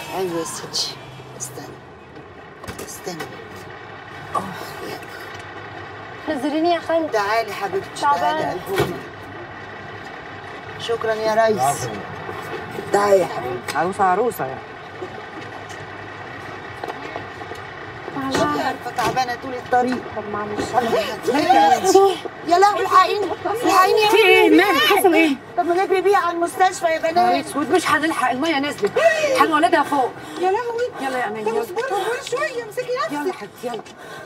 Speaker 12: ايوه يا ستي استنى استنى اه يا
Speaker 3: نزليني يا خالد
Speaker 12: تعالي حبيبتي
Speaker 3: تعبانة.
Speaker 12: تعالي قلبومة شكرا يا ريس تعالي يا حبيبتي
Speaker 8: عروسه عروسه يعني
Speaker 12: مش عارفه تعبانه طول الطريق
Speaker 3: طب معلش
Speaker 12: يا لهوي الحقيني الحقيني يا
Speaker 8: في ايه؟
Speaker 12: بنتي.
Speaker 8: مالك؟ حصل ايه؟
Speaker 12: طب ما نجري بيها على المستشفى يا
Speaker 8: نهار
Speaker 12: بنات
Speaker 8: اسود مش هنلحق الميه نزلت هنولدها فوق
Speaker 12: يا لهوي
Speaker 8: يلا يا امان
Speaker 12: طب
Speaker 8: يلا
Speaker 12: اصبري اصبري شويه امسكي نفسك
Speaker 8: يلا حبيبتي يلا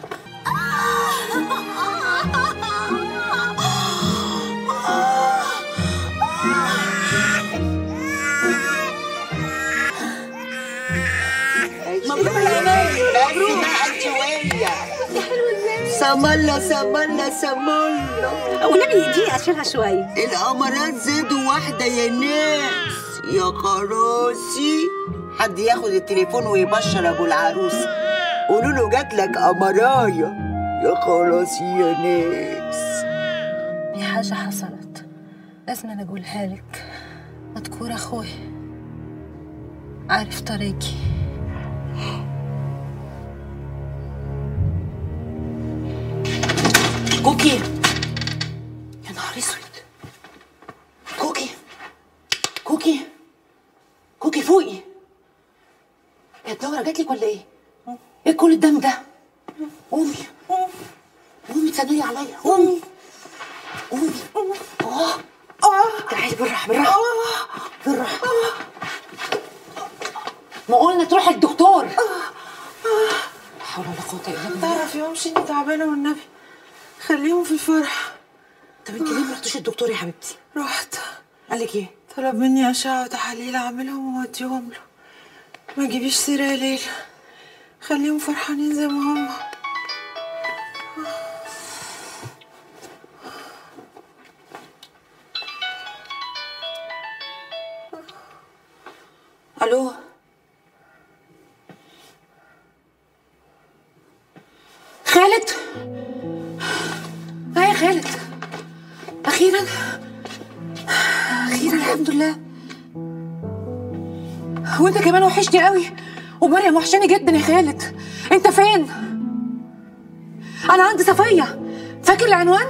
Speaker 12: مبروك يا مان مبروك بقى انت وهي سمالة سمالة سمالة
Speaker 2: والنبي يديني اشيلها شويه
Speaker 12: القمرات زادوا واحدة يا ناس يا خراسي حد ياخد التليفون ويبشر ابو العروس قولوا له جات لك قمرايه يا خراسي يا ناس
Speaker 2: دي حاجه حصلت لازم انا اقولها لك مذكور اخوي عارف طريقي
Speaker 12: كوكي يا نهار اسود كوكي كوكي كوكي فوقي يا الدورة جات لك ولا ايه؟ ايه كل الدم ده؟ قومي قومي تسندي عليا قومي قومي اه اه تعالي بالراحة بالراحة بالراحة
Speaker 8: ما قلنا تروحي الدكتور حول ولا قوه الا بالله
Speaker 13: تعرف يا امشي اني تعبانه والنبي خليهم في الفرح
Speaker 8: طب انت ليه ما رحتوش الدكتور يا حبيبتي؟
Speaker 13: رحت
Speaker 8: قال لك ايه؟
Speaker 13: طلب مني اشعه وتحاليل اعملهم واوديهم له ما تجيبيش سيره يا ليلى خليهم فرحانين زي ما هم
Speaker 8: الو خالد اه يا خالد اخيرا اخيرا الحمد لله وانت كمان وحشني قوي ومريم وحشاني جدا يا خالد انت فين انا عند صفيه فاكر العنوان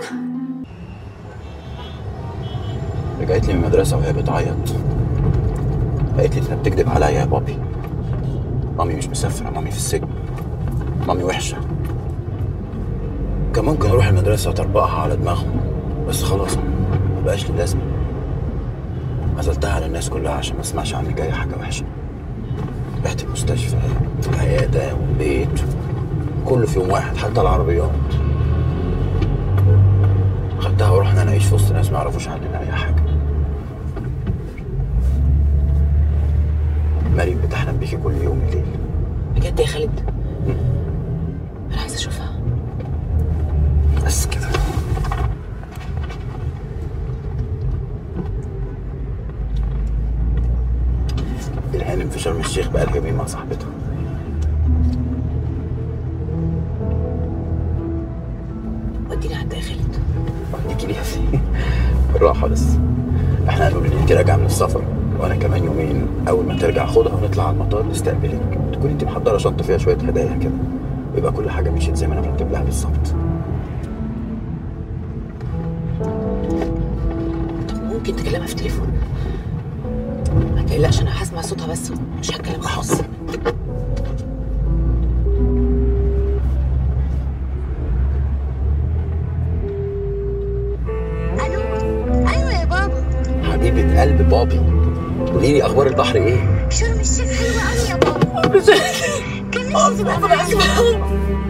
Speaker 6: رجعت لي من المدرسة وهي بتعيط قالت لي انت بتكذب عليا يا بابي مامي مش مسافرة مامي في السجن مامي وحشة كان ممكن اروح المدرسة وتربقها على دماغهم بس خلاص ما بقاش لي لازمة عزلتها على الناس كلها عشان ما اسمعش عني جاي حاجة وحشة رحت المستشفى العيادة والبيت كله في يوم واحد حتى العربيات خدتها ورحنا نعيش في وسط ناس ما يعرفوش عننا اي حاجه مريم بتحلم بيكي كل يوم الليل
Speaker 8: بجد يا خالد انا عايزه اشوفها
Speaker 6: بس كده الهانم في شرم الشيخ بقى يومين مع صاحبتها
Speaker 8: وديني عند يا خالد
Speaker 6: وديكي ليها فين بالراحه بس احنا هنقول ان انت راجعه من السفر وانا كمان يومين اول ما ترجع خدها ونطلع على المطار نستقبلك تكون انت محضره شنطه فيها شويه هدايا كده ويبقى كل حاجه مشيت زي ما انا مرتب لها بالظبط
Speaker 8: طب ممكن تكلمها في تليفون ما تقلقش انا هسمع صوتها بس مش هتكلم خالص
Speaker 12: ايوه يا بابا
Speaker 6: حبيبه قلب بابي قولي لي اخبار البحر ايه
Speaker 12: شرم الشيخ حلوه قوي يا بابا كان نفسي تبقى معانا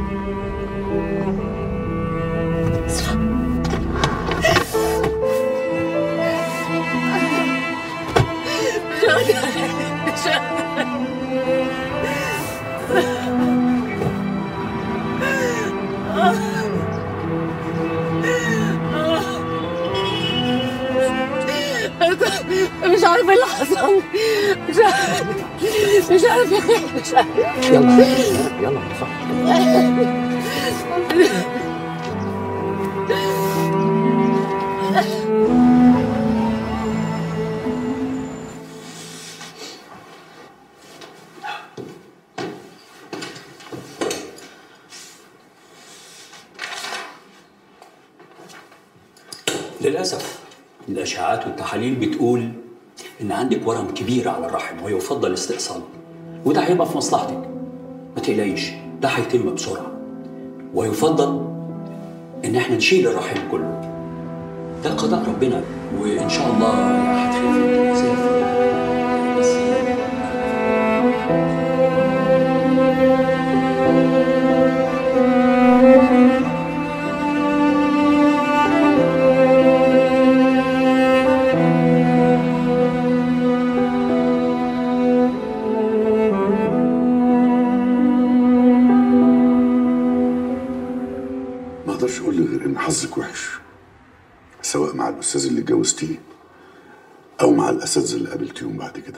Speaker 8: مش عارفه ايه اللي حصل مش عارفه مش عارفه مش عارفه
Speaker 6: يلا يلا صح
Speaker 18: للأسف الأشعاعات والتحاليل بتقول إن عندك ورم كبير على الرحم ويفضل استئصاله وده هيبقى في مصلحتك ما تقلقيش ده هيتم بسرعة ويفضل إن احنا نشيل الرحم كله ده قضاء ربنا وإن شاء الله هتخف النزاف بس
Speaker 19: ما اقدرش اقول لك غير ان حظك وحش سواء مع الاستاذ اللي اتجوزتيه او مع الاساتذه اللي قابلتيهم بعد كده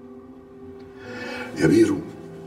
Speaker 19: يا بيرو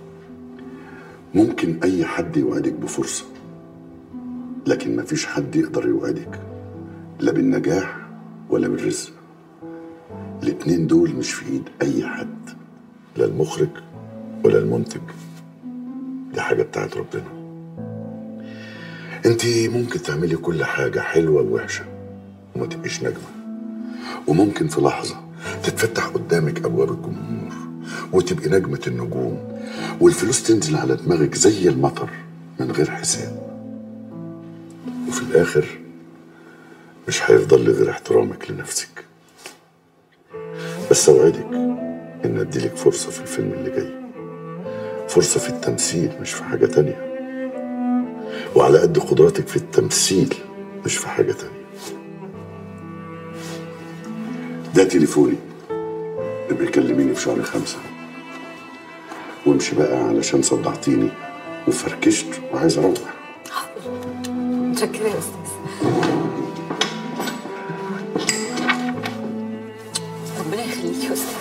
Speaker 19: ممكن اي حد يوعدك بفرصه لكن مفيش حد يقدر يوعدك لا بالنجاح ولا بالرزق الاتنين دول مش في ايد اي حد لا المخرج ولا المنتج دي حاجه بتاعت ربنا انت ممكن تعملي كل حاجة حلوة ووحشة وما تبقيش نجمة وممكن في لحظة تتفتح قدامك أبواب الجمهور وتبقي نجمة النجوم والفلوس تنزل على دماغك زي المطر من غير حساب وفي الآخر مش هيفضل لي غير احترامك لنفسك بس أوعدك إن أديلك فرصة في الفيلم اللي جاي فرصة في التمثيل مش في حاجة تانية وعلى قد قدراتك في التمثيل مش في حاجة تانية ده تليفوني ابقي كلميني في شهر خمسة وامشي بقى علشان صدعتيني وفركشت وعايز اروح
Speaker 5: متشكرة يا أستاذ ربنا يخليك يا أستاذ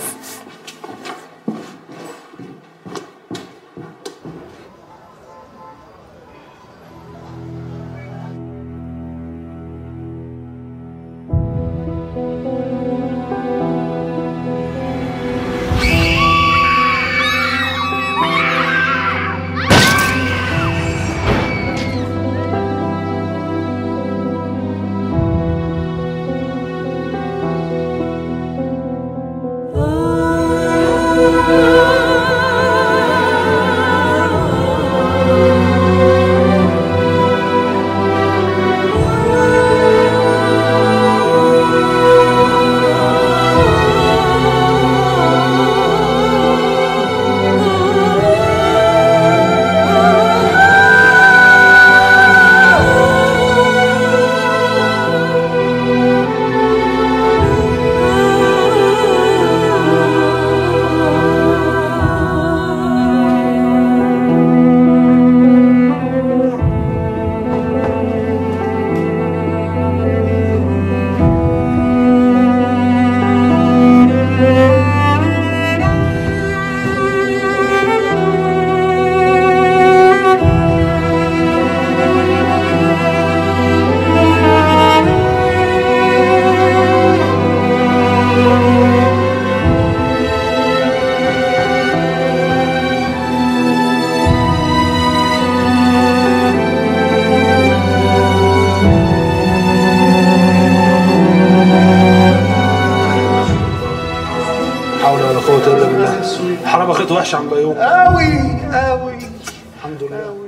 Speaker 1: حول ولا قوة إلا بالله حرام أخذت وحش عن بيوم
Speaker 15: قوي قوي
Speaker 1: الحمد لله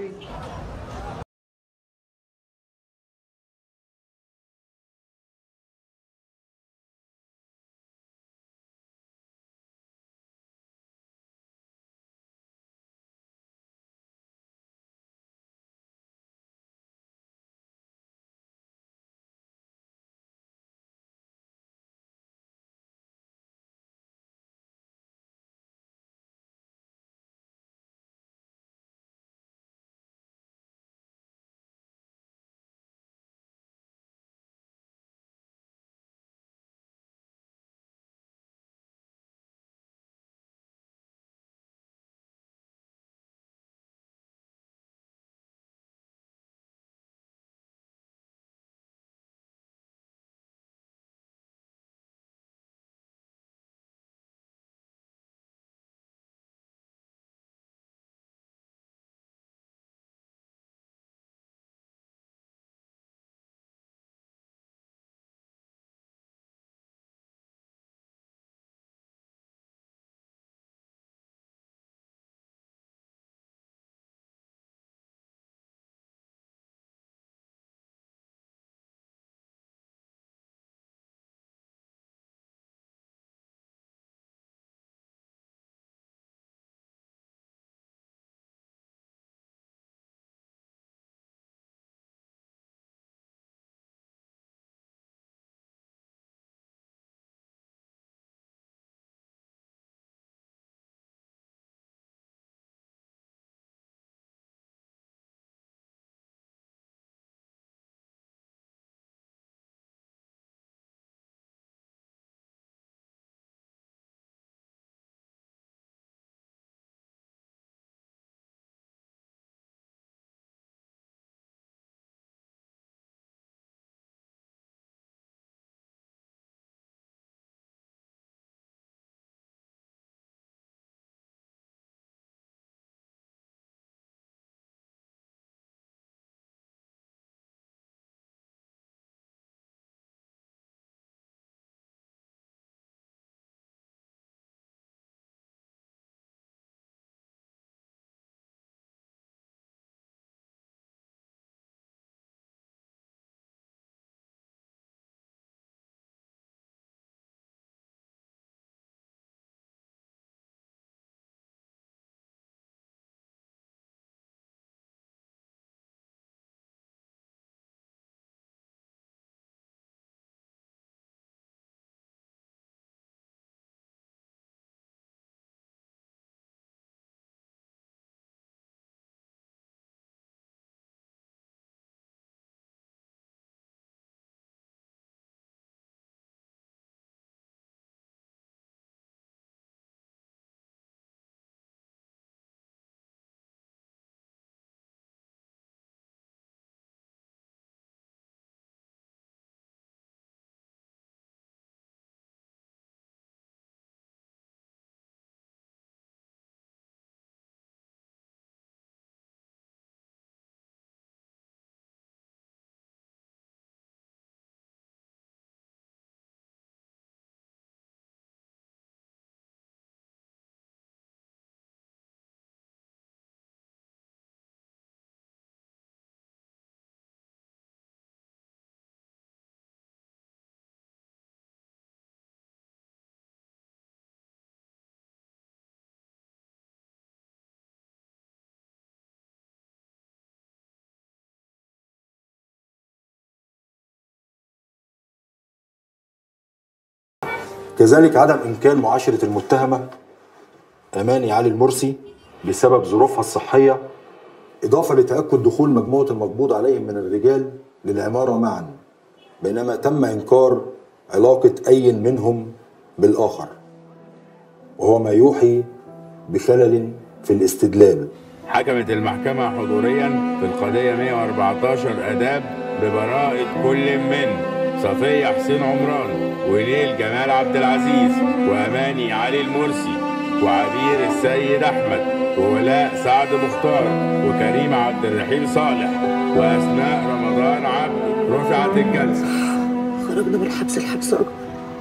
Speaker 20: كذلك عدم إمكان معاشرة المتهمة أماني علي المرسي بسبب ظروفها الصحية إضافة لتأكد دخول مجموعة المقبوض عليهم من الرجال للعمارة معا بينما تم إنكار علاقة أي منهم بالآخر وهو ما يوحي بخلل في الاستدلال
Speaker 21: حكمت المحكمة حضوريا في القضية 114 آداب ببراءة كل من صفية حسين عمران ونيل جمال عبد العزيز وأماني علي المرسي وعبير السيد أحمد وولاء سعد مختار وكريم عبد الرحيم صالح وأسماء رمضان عبد رفعت الجلسة
Speaker 4: خرجنا من الحبس الحبس اكبر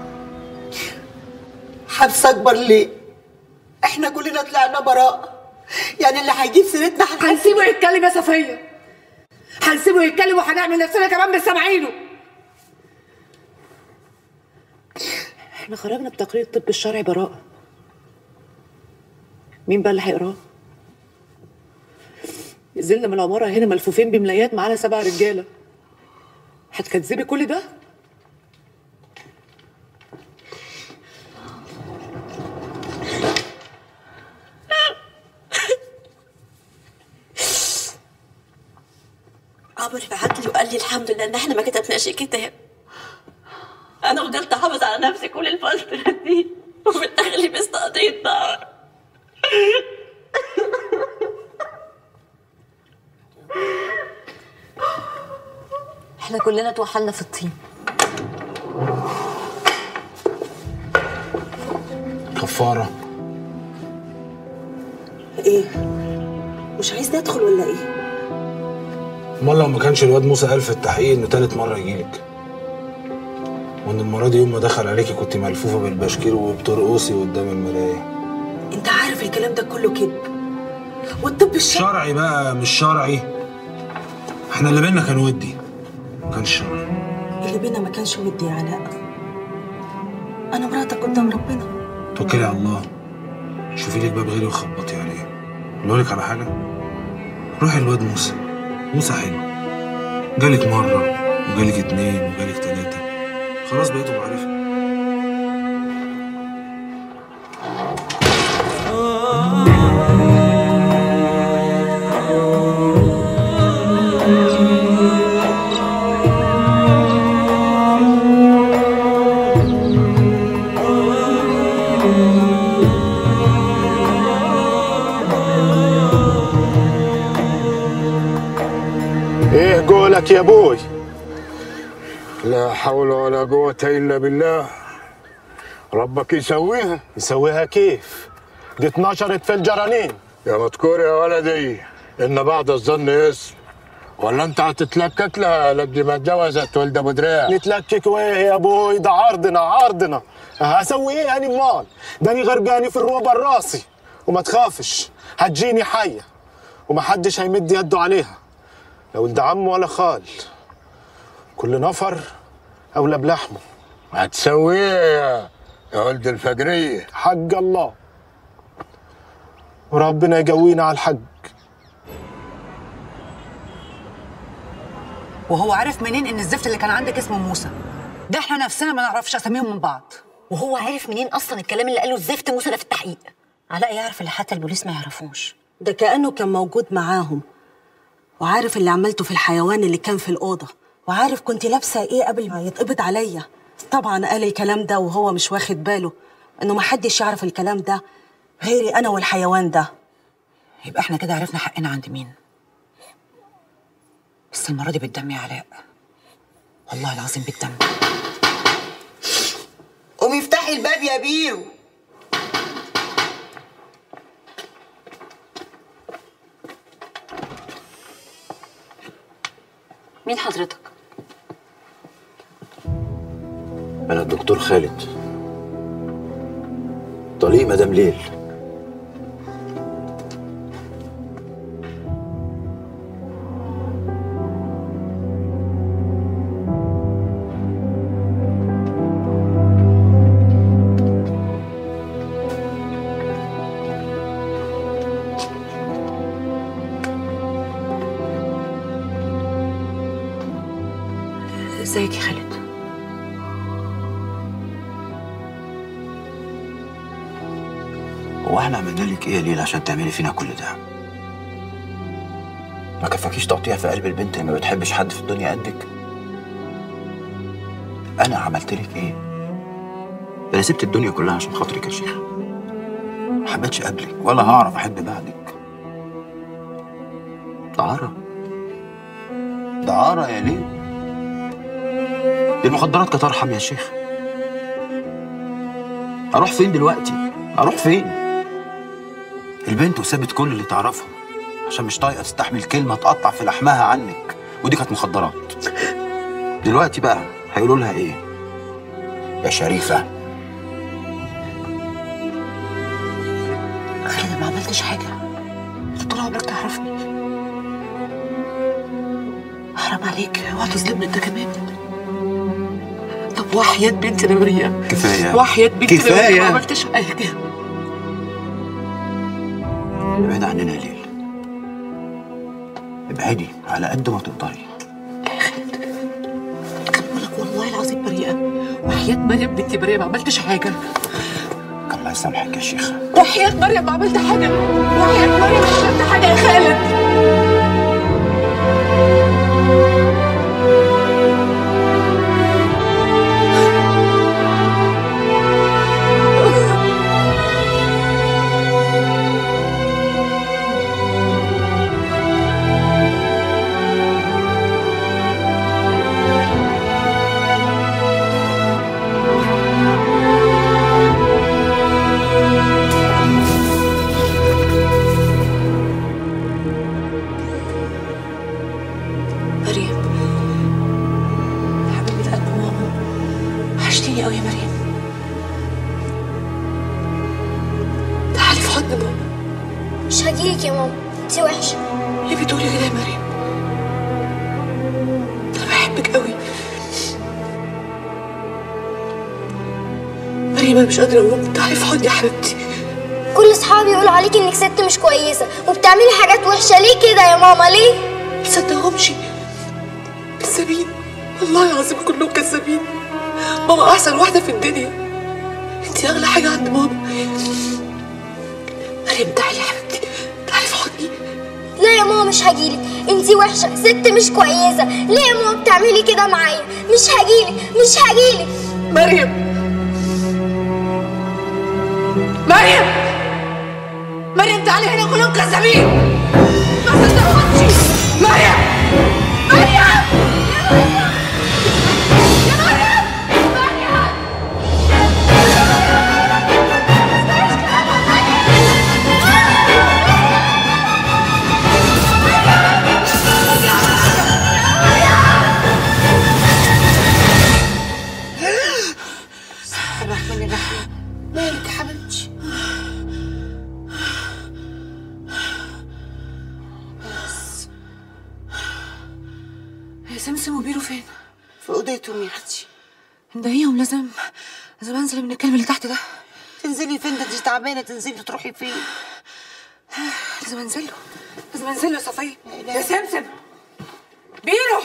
Speaker 4: حبس اكبر ليه احنا كلنا طلعنا براء يعني اللي هيجيب سيرتنا
Speaker 8: هنسيبه يتكلم يا صفيه هنسيبه يتكلم وهنعمل نفسنا كمان مش سامعينه احنا خرجنا بتقرير الطب الشرعي براءة مين بقى اللي هيقراه؟ نزلنا من العمارة هنا ملفوفين بملايات معانا سبع رجالة هتكذبي كل ده؟
Speaker 5: عمرو بعت لي وقال لي الحمد لله ان احنا ما كتبناش الكتاب انا فضلت احافظ على نفسي كل الفتره دي وفي الاخر لبست قضيه نار احنا كلنا توحلنا في الطين
Speaker 1: كفارة
Speaker 2: ايه مش عايز ندخل ولا ايه
Speaker 1: امال لو ما كانش الواد موسى قال في التحقيق انه تالت مرة يجيلك وان المرة دي يوم ما دخل عليكي كنت ملفوفة بالبشكير وبترقصي قدام المراية
Speaker 2: انت عارف الكلام ده كله كذب والطب الشرعي
Speaker 1: شرعي بقى مش شرعي احنا اللي بينا كان ودي ما كانش شرعي
Speaker 2: اللي بينا ما كانش ودي يا علاء انا مراتك قدام ربنا
Speaker 1: توكلي على الله شوفي لك باب غيري وخبطي عليه اقول لك على حاجة روحي الواد موسى موسى حلو جالك مرة وجالك اتنين وجالك تلاتة خلاص بقيتوا معرفة
Speaker 14: ايه قولك يا ابوي لا حول ولا قوة الا بالله ربك يسويها يسويها كيف دي اتنشرت في الجرانين يا مذكور يا ولدي ان بعد الظن اسم ولا انت هتتلكك لها لقد ما اتجوزت ولد ابو دراع
Speaker 15: نتلكك ويه يا ابوي ده عرضنا عرضنا هسوي ايه يعني امال داني غرقاني في الروبه الراسي وما تخافش هتجيني حيه ومحدش هيمد يده عليها لا ولد عم ولا خال كل نفر اولى بلحمه
Speaker 14: هتسوي ايه يا يا ولد الفجرية
Speaker 15: حق الله وربنا يقوينا على الحق
Speaker 8: وهو عارف منين ان الزفت اللي كان عندك اسمه موسى ده احنا نفسنا ما نعرفش اساميهم من بعض
Speaker 5: وهو عارف منين اصلا الكلام اللي قاله الزفت موسى ده في التحقيق علاء يعرف اللي حتى البوليس ما يعرفوش
Speaker 2: ده كأنه كان موجود معاهم وعارف اللي عملته في الحيوان اللي كان في الأوضة وعارف كنت لابسة إيه قبل ما يتقبض عليا طبعا قال الكلام ده وهو مش واخد باله إنه محدش يعرف الكلام ده غيري أنا والحيوان ده
Speaker 8: يبقى احنا كده عرفنا حقنا عند مين بس المره دي بالدم يا علاء والله العظيم بالدم
Speaker 12: قومي افتحي الباب يا بيرو
Speaker 5: مين حضرتك
Speaker 6: أنا الدكتور خالد طليق مدام ليل
Speaker 8: ازيك يا خالد
Speaker 6: هو احنا عملنا لك ايه يا ليلى عشان تعملي فينا كل ده؟ ما كفاكيش تقطيع في قلب البنت اللي ما بتحبش حد في الدنيا قدك؟ انا عملت لك ايه؟ ده انا سبت الدنيا كلها عشان خاطرك يا شيخ ما حبيتش قبلك ولا هعرف احب بعدك دعارة دعارة يا ليل دي المخدرات كانت ارحم يا شيخ اروح فين دلوقتي اروح فين البنت وسابت كل اللي تعرفهم عشان مش طايقه تستحمل كلمه تقطع في لحمها عنك ودي كانت مخدرات دلوقتي بقى هيقولوا لها ايه يا شريفه
Speaker 5: خالد أنا ما عملتش حاجة انت طول عمرك تعرفني حرام عليك اوعى تظلمني انت كمان طب وحياة بنتي انا بريئة
Speaker 6: كفايه
Speaker 5: وحياة بنتي أنا بريئة،
Speaker 6: كفاية.
Speaker 5: ما عملتش حاجة
Speaker 6: ابعدي عننا يا ليل ابعدي على قد ما تقدري
Speaker 5: والله العظيم بريئة وحياة مريم بنتي بريئة ما عملتش حاجة
Speaker 6: الله يسامحك يا شيخه
Speaker 5: وحياة مريم ما عملت حاجة وحياة مريم ما عملت حاجة يا خالد مريم حبيبة قلب ماما وحشتيني قوي يا مريم تعالي في حضن ماما
Speaker 7: مش هجيلك يا ماما انتي وحشة
Speaker 5: ليه بتقولي كده يا مريم انا بحبك قوي مريم انا مش قادرة اقوم تعالي في حضني يا حبيبتي
Speaker 7: كل اصحابي يقولوا عليكي انك ست مش كويسة وبتعملي حاجات وحشة ليه كده يا ماما ليه؟
Speaker 5: تصدقهمش كذابين والله العظيم كلهم كذابين ماما احسن واحدة في الدنيا انت اغلى حاجة عند ماما مريم تعالي يا حبيبتي تعالي في حضني
Speaker 7: لا يا ماما مش هجيلك انتي وحشة ست مش كويسة ليه يا ماما بتعملي كده معايا مش هجيلك مش هجيلك
Speaker 5: مريم مريم مريم تعالي هنا كلهم كذابين ما صدقهمش مريم مريم الرحمن الرحيم مالك يا حبيبتي بس يا سمسم وبيرو فين؟
Speaker 12: في اوضتهم يا اختي
Speaker 5: مضايقهم لازم لازم انزل من الكلب اللي تحت ده
Speaker 12: تنزلي فين ده انت تعبانه تنزلي تروحي فين
Speaker 5: لازم انزل له لازم انزل له يا صفيه يا سمسم بيرو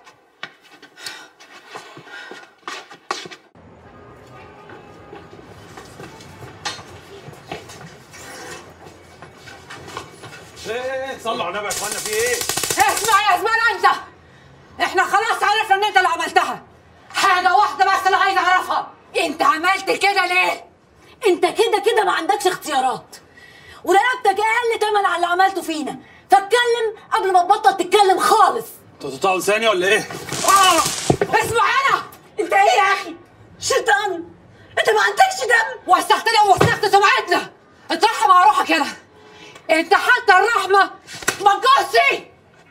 Speaker 1: ايه ايه صلوا على النبي يا اخوانا في ايه؟
Speaker 8: اسمع يا زمان انت احنا خلاص عرفنا ان انت اللي عملتها حاجه واحده بس اللي عايز اعرفها انت عملت كده ليه
Speaker 5: انت كده كده ما عندكش اختيارات ورقبتك اقل تمن على اللي عملته فينا فاتكلم قبل ما تبطل تتكلم خالص
Speaker 1: انتوا تقطعوا لساني ولا ايه؟
Speaker 8: اه اسمع انا
Speaker 5: انت ايه يا اخي شيطان انت ما عندكش دم
Speaker 8: وسختنا ووسخت سمعتنا اترحم على روحك يلا انت حتى الرحمه ما تجوزش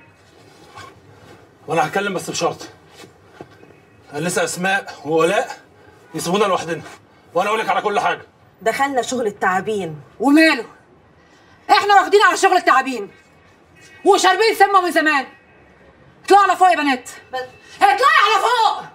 Speaker 1: وانا هتكلم بس بشرط انا لسه اسماء وولاء يسيبونا لوحدنا وانا اقول لك على كل حاجه
Speaker 2: دخلنا شغل التعابين
Speaker 8: وماله احنا واخدين على شغل التعابين وشاربين سمه من زمان اطلعوا على فوق يا بنات اطلعي على فوق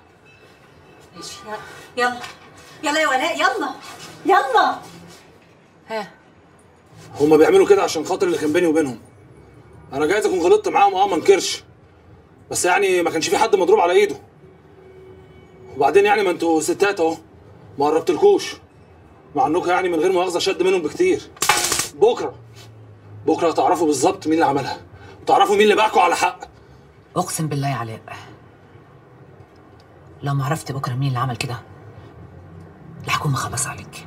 Speaker 5: يلا يلا يا ولاء يلا يلا
Speaker 8: ها
Speaker 1: هما بيعملوا كده عشان خاطر اللي كان بيني وبينهم انا جايز اكون غلطت معاهم اه ما انكرش بس يعني ما كانش في حد مضروب على ايده وبعدين يعني ما انتوا ستات اهو ما قربتلكوش مع انكم يعني من غير مؤاخذه شد منهم بكتير بكره بكره هتعرفوا بالظبط مين اللي عملها وتعرفوا مين اللي باعكوا على حق
Speaker 8: اقسم بالله يا علاء لو ما عرفت بكره مين اللي عمل كده الحكومه خلص عليك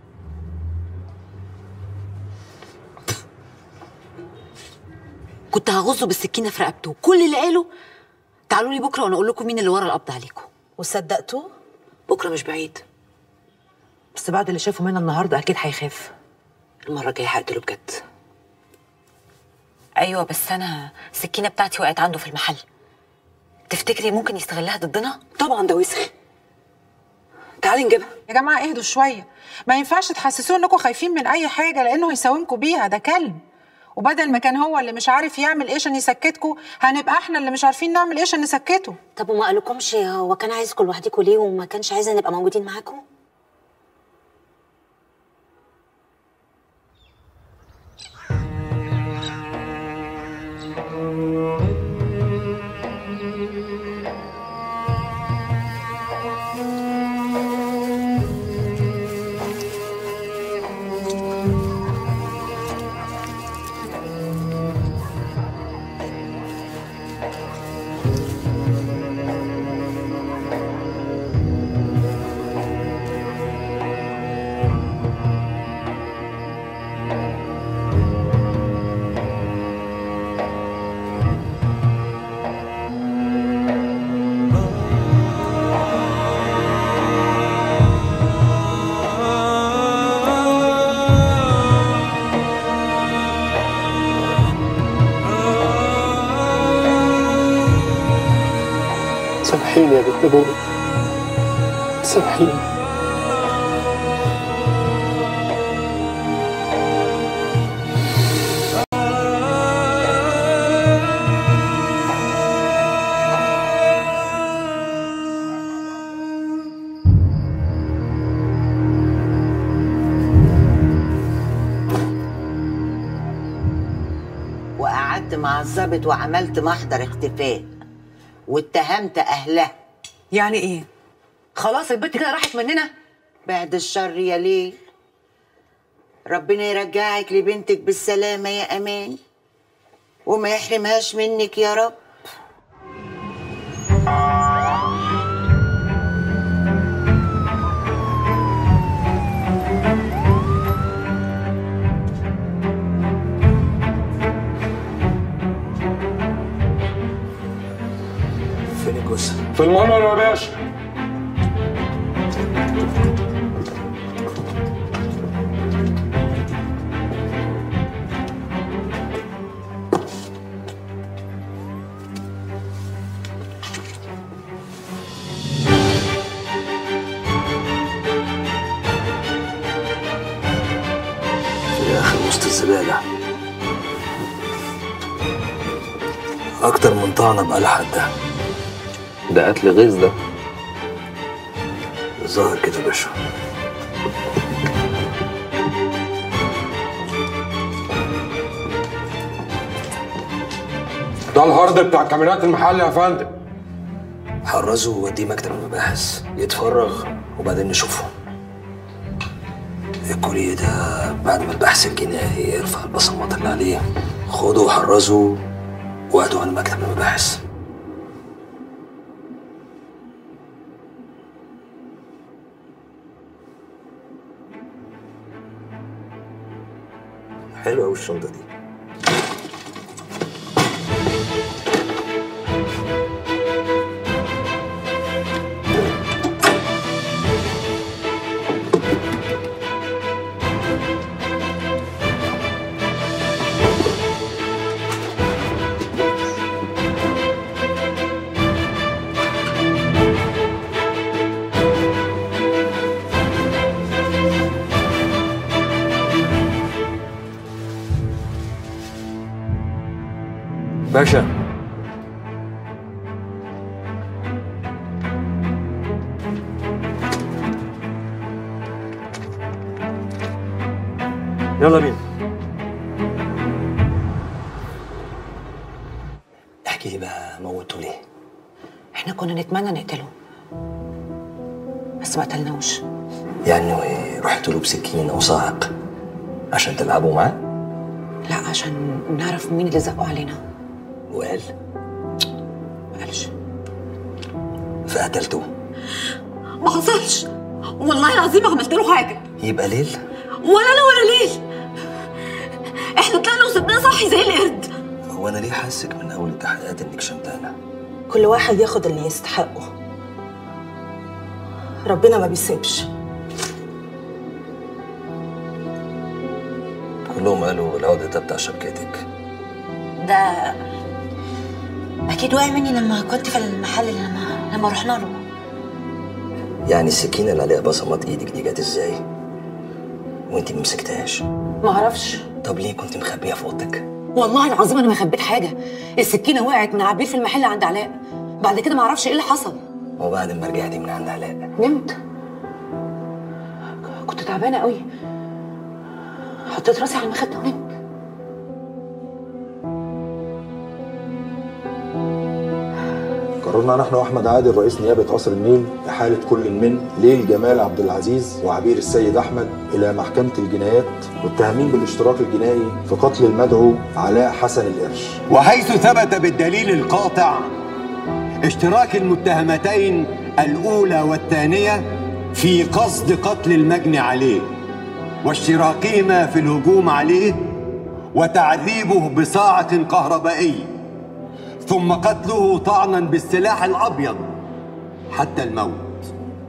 Speaker 5: كنت هغزه بالسكينه في رقبته كل اللي قاله تعالوا لي بكره وانا اقول لكم مين اللي ورا القبض عليكم
Speaker 2: وصدقتوه
Speaker 8: بكره مش بعيد بس بعد اللي شافه منى النهارده اكيد هيخاف المره الجايه هقتله بجد
Speaker 5: ايوه بس انا السكينه بتاعتي وقعت عنده في المحل تفتكري ممكن يستغلها ضدنا
Speaker 8: طبعا ده وسخ تعالي نجيبها
Speaker 13: يا جماعه اهدوا شويه ما ينفعش تحسسوه انكم خايفين من اي حاجه لانه هيساومكم بيها ده كلب وبدل ما كان هو اللي مش عارف يعمل ايه عشان يسكتكم هنبقى احنا اللي مش عارفين نعمل ايه عشان نسكته
Speaker 5: طب وما قالكمش هو كان عايزكم لوحدكم ليه وما كانش عايزنا نبقى موجودين معاكم
Speaker 15: سامحيني يا بنت بابا سامحيني
Speaker 12: وقعدت مع الظابط وعملت محضر اختفاء واتهمت اهلها
Speaker 8: يعني ايه خلاص البنت كده راحت مننا
Speaker 12: بعد الشر يا ليل ربنا يرجعك لبنتك بالسلامة يا أمان وما يحرمهاش منك يا رب
Speaker 10: فين الجثه؟
Speaker 1: في المنور يا باشا
Speaker 10: في الاخر وسط الزباله اكتر من طعنه بقى حدها
Speaker 9: ده قتل غيظ ده
Speaker 10: ظاهر كده يا باشا
Speaker 1: ده الهارد بتاع كاميرات المحل يا فندم
Speaker 10: حرزه ووديه مكتب المباحث يتفرغ وبعدين نشوفه الكوليه ده بعد ما البحث الجنائي يرفع البصمات اللي عليه خده وحرزه وهاته على مكتب المباحث حلوة أوي الشنطة دي باشا يلا بينا احكي لي بقى موتوا ليه
Speaker 8: احنا كنا نتمنى نقتله بس ما قتلناوش
Speaker 10: يعني رحت له بسكين او صاعق عشان تلعبوا معاه
Speaker 8: لا عشان نعرف مين اللي زقوا علينا
Speaker 10: وقال
Speaker 8: ما قالش
Speaker 10: فقتلته
Speaker 5: ما حصلش والله العظيم ما عملت له حاجه
Speaker 10: يبقى ليل
Speaker 5: ولا انا ولا ليل احنا طلعنا وسبناه صاحي زي القرد
Speaker 10: هو انا ليه حاسك من اول التحقيقات انك شمتانه
Speaker 2: كل واحد ياخد اللي يستحقه ربنا ما بيسيبش
Speaker 10: كلهم قالوا العقد ده بتاع شبكتك
Speaker 5: ده اكيد وقع مني لما كنت في المحل لما لما رحنا له
Speaker 10: يعني السكينه اللي عليها بصمات ايدك دي جت ازاي وانت ما مسكتهاش
Speaker 8: ما اعرفش
Speaker 10: طب ليه كنت مخبيها في اوضتك
Speaker 8: والله العظيم انا ما خبيت حاجه السكينه وقعت من عبير في المحل عند علاء بعد كده ما اعرفش ايه اللي حصل
Speaker 10: وبعد ما رجعتي من عند علاء
Speaker 8: نمت كنت تعبانه قوي حطيت راسي على المخده ونمت
Speaker 20: قررنا نحن واحمد عادل رئيس نيابه قصر النيل احاله كل من ليل جمال عبد العزيز وعبير السيد احمد الى محكمه الجنايات متهمين بالاشتراك الجنائي في قتل المدعو علاء حسن القرش
Speaker 11: وحيث ثبت بالدليل القاطع اشتراك المتهمتين الأولى والثانية في قصد قتل المجني عليه واشتراكهما في الهجوم عليه وتعذيبه بصاعة كهربائية ثم قتله طعنا بالسلاح الأبيض حتى الموت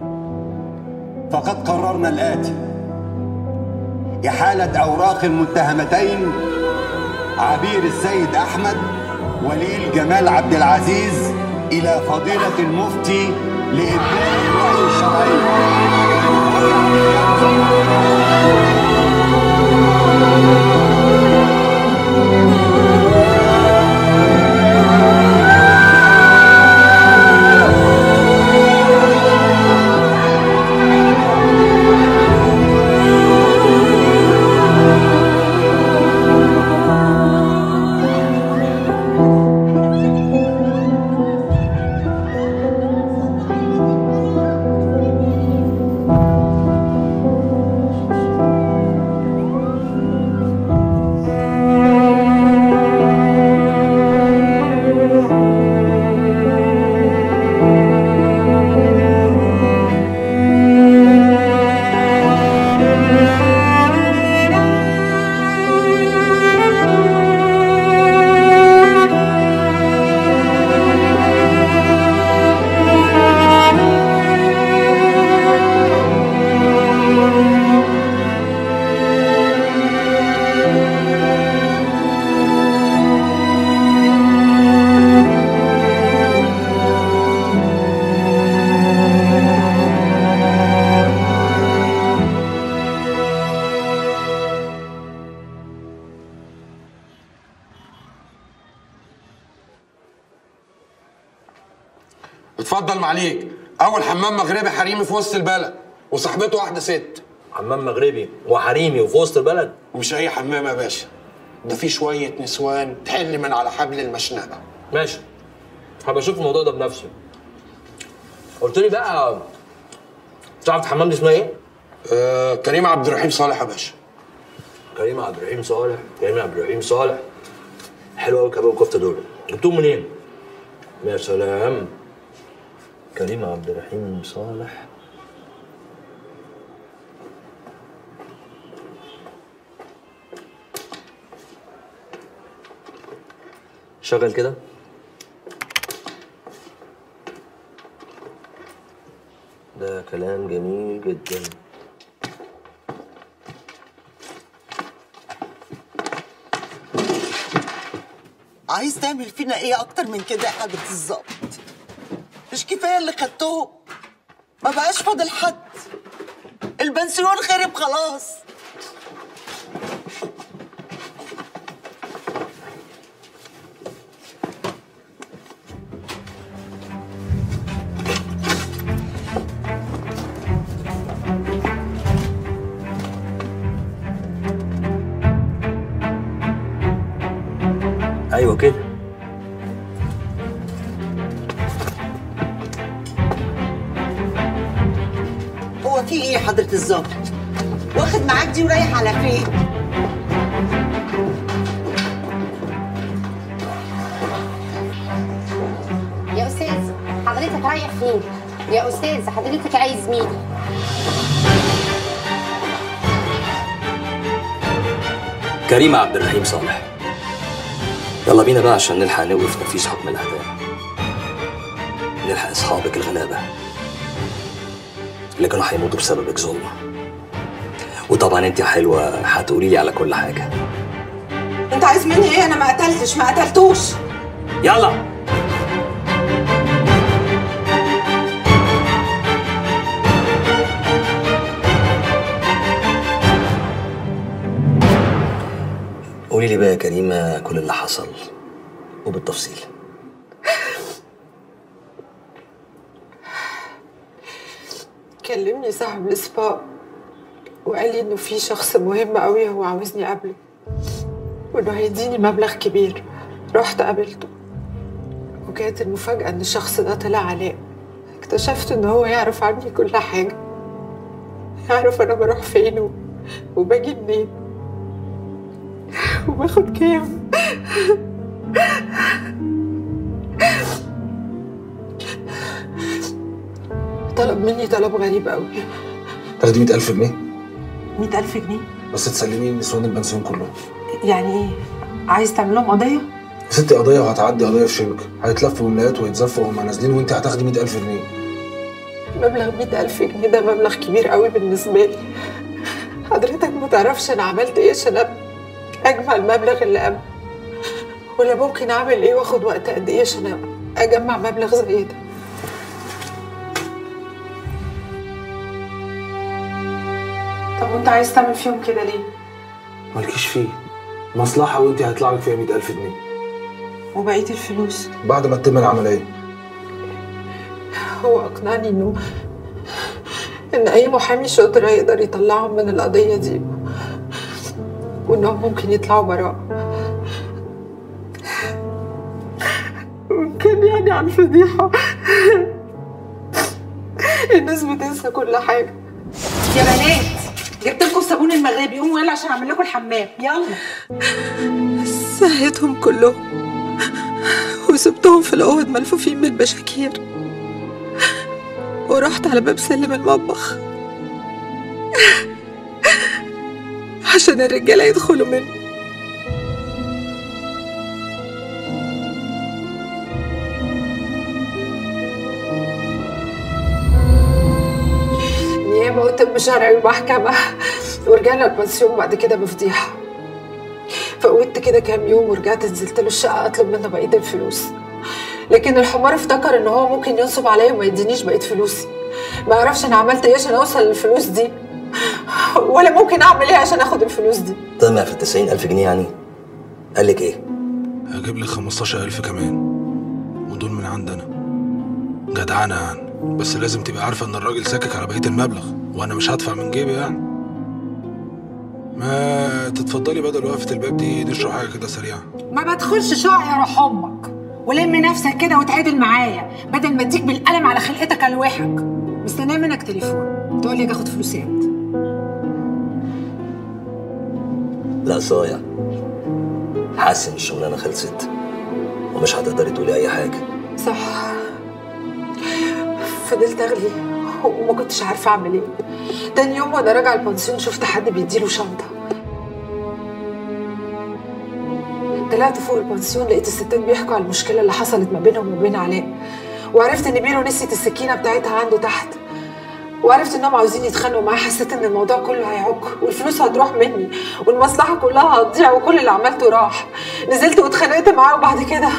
Speaker 11: فقد قررنا الآتي إحالة أوراق المتهمتين عبير السيد أحمد وليل جمال عبد العزيز إلى فضيلة المفتي لإبداء الرأي الشرعي
Speaker 1: اتفضل معليك اول حمام مغربي حريمي في وسط البلد وصاحبته واحده ست
Speaker 10: حمام مغربي وحريمي وفي وسط البلد
Speaker 1: ومش اي حمام يا باشا ده في شويه نسوان تحل من على حبل المشنقه
Speaker 10: ماشي هبقى اشوف الموضوع ده بنفسي قلت لي بقى تعرف الحمام دي اسمها ايه؟
Speaker 1: آه كريم عبد الرحيم صالح يا باشا
Speaker 10: كريم عبد الرحيم صالح كريم عبد الرحيم صالح حلو قوي كباب الكفته دول جبتهم منين؟ يا سلام كريم عبد الرحيم صالح شغل كده ده كلام جميل جدا
Speaker 12: عايز تعمل فينا ايه اكتر من كده يا حضرة الظابط مش كفايه اللي خدتهم ما بقاش فاضل حد البنسيون خرب خلاص
Speaker 10: ايوه كده
Speaker 12: هو في ايه يا حضرة الظابط واخد معاك دي ورايح على فين
Speaker 16: رايح فين يا استاذ حضرتك عايز مين
Speaker 10: كريمة عبد الرحيم صالح يلا بينا بقى عشان نلحق نوقف تنفيذ حكم الإعدام نلحق أصحابك الغلابة اللي كانوا هيموتوا بسببك ظلم وطبعا انت يا حلوة هتقولي لي على كل حاجة
Speaker 13: انت عايز مني ايه انا ما قتلتش ما قتلتوش
Speaker 10: يلا قولي لي بقى يا كريمة كل اللي حصل وبالتفصيل
Speaker 13: كلمني صاحب السباق وقال لي انه في شخص مهم قوي هو عاوزني اقابله وانه هيديني مبلغ كبير رحت قابلته وكانت المفاجأة ان الشخص ده طلع علاء اكتشفت ان هو يعرف عني كل حاجة يعرف انا بروح فين و- وباجي منين وباخد كام طلب مني طلب غريب قوي
Speaker 1: تاخدي 100000 جنيه
Speaker 13: مئة ألف جنيه
Speaker 1: بس تسلمي نسوان البنسيون كلهم
Speaker 13: يعني ايه عايز تعمل لهم قضية؟
Speaker 1: يا ستي قضيه وهتعدي قضيه في شبكه هيتلفوا ولايات ويتزفوا وهم نازلين وانت هتاخدي 100000 جنيه
Speaker 13: مبلغ مئة ألف جنيه ده مبلغ كبير قوي بالنسبة لي حضرتك ما تعرفش أنا عملت إيه عشان أب- أجمع المبلغ اللي قبل ولا ممكن أعمل إيه وآخد وقت قد إيه عشان أجمع مبلغ زي ده طب وأنت عايز تعمل فيهم كده ليه؟
Speaker 1: مالكيش فيه مصلحه وانت هيطلع لك فيها 100000 جنيه
Speaker 13: وبقية الفلوس
Speaker 1: بعد ما تتم العمليه
Speaker 13: هو أقنعني إنه إن أي محامي شاطر هيقدر يطلعهم من القضية دي وإنهم ممكن يطلعوا براء وكان يعني على الفضيحة الناس بتنسى كل حاجة يا بنات جبت لكم الصابون المغربي قوموا يلا عشان اعمل لكم الحمام يلا سهيتهم كلهم وسبتهم في الأوض ملفوفين بالبشاكير ورحت على باب سلم المطبخ عشان الرجالة يدخلوا منه نيابة وطب شرعي ومحكمة ورجعنا البنسيون بعد كده بفضيحة فقودت كده كام يوم ورجعت نزلت له الشقة أطلب منه بقية الفلوس لكن الحمار افتكر ان هو ممكن ينصب عليا وما يدينيش بقية فلوسي ما يعرفش انا عملت ايه عشان اوصل للفلوس دي ولا ممكن اعمل ايه عشان اخد الفلوس دي
Speaker 10: طمع في التسعين ألف جنيه يعني قال لك إيه؟
Speaker 1: هجيب لك 15000 كمان ودول من عندنا جدعانة يعني بس لازم تبقى عارفة إن الراجل ساكك على بقية المبلغ وأنا مش هدفع من جيبي يعني ما تتفضلي بدل وقفة الباب دي نشرب حاجة كده سريعة
Speaker 13: ما بدخلش شقة يا روح امك ولم نفسك كده وتعادل معايا بدل ما اديك بالقلم على خلقتك الوحك مستنيه منك تليفون تقول لي اجي اخد فلوسي امتى
Speaker 10: لا صايع حاسس إن الشغلانة خلصت ومش هتقدري تقولي أي حاجة
Speaker 13: صح فضلت اغلي وما كنتش عارفه اعمل ايه تاني يوم وانا راجعه البنسيون شفت حد بيديله شنطه طلعت فوق البنسيون لقيت الستات بيحكوا على المشكله اللي حصلت ما بينهم وبين علاء وعرفت ان بيرو نسيت السكينه بتاعتها عنده تحت وعرفت انهم عاوزين يتخانقوا معاه حسيت ان الموضوع كله هيعك والفلوس هتروح مني والمصلحه كلها هتضيع وكل اللي عملته راح نزلت واتخانقت معاه وبعد كده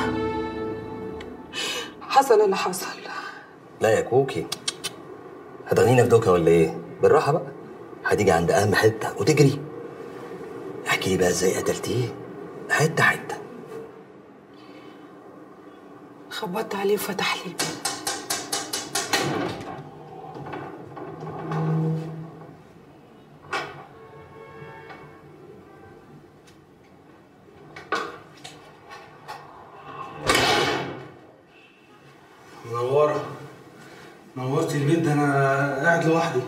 Speaker 13: حصل اللي حصل
Speaker 10: لا يا كوكي هتغنينا في دوكا ولا إيه؟ بالراحة بقى هتيجي عند أهم حتة وتجري احكي لي بقى إزاي قتلتيه حتة حتة
Speaker 13: خبطت عليه وفتح لي الباب
Speaker 1: منورة نورتي البيت ده أنا قاعد لوحدي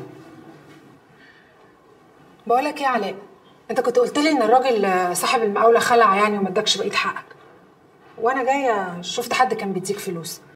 Speaker 13: بقولك ايه يا علاء انت كنت قلت لي ان الراجل صاحب المقاولة خلع يعني وما ادكش بقية حقك وانا جاية شفت حد كان بيديك فلوس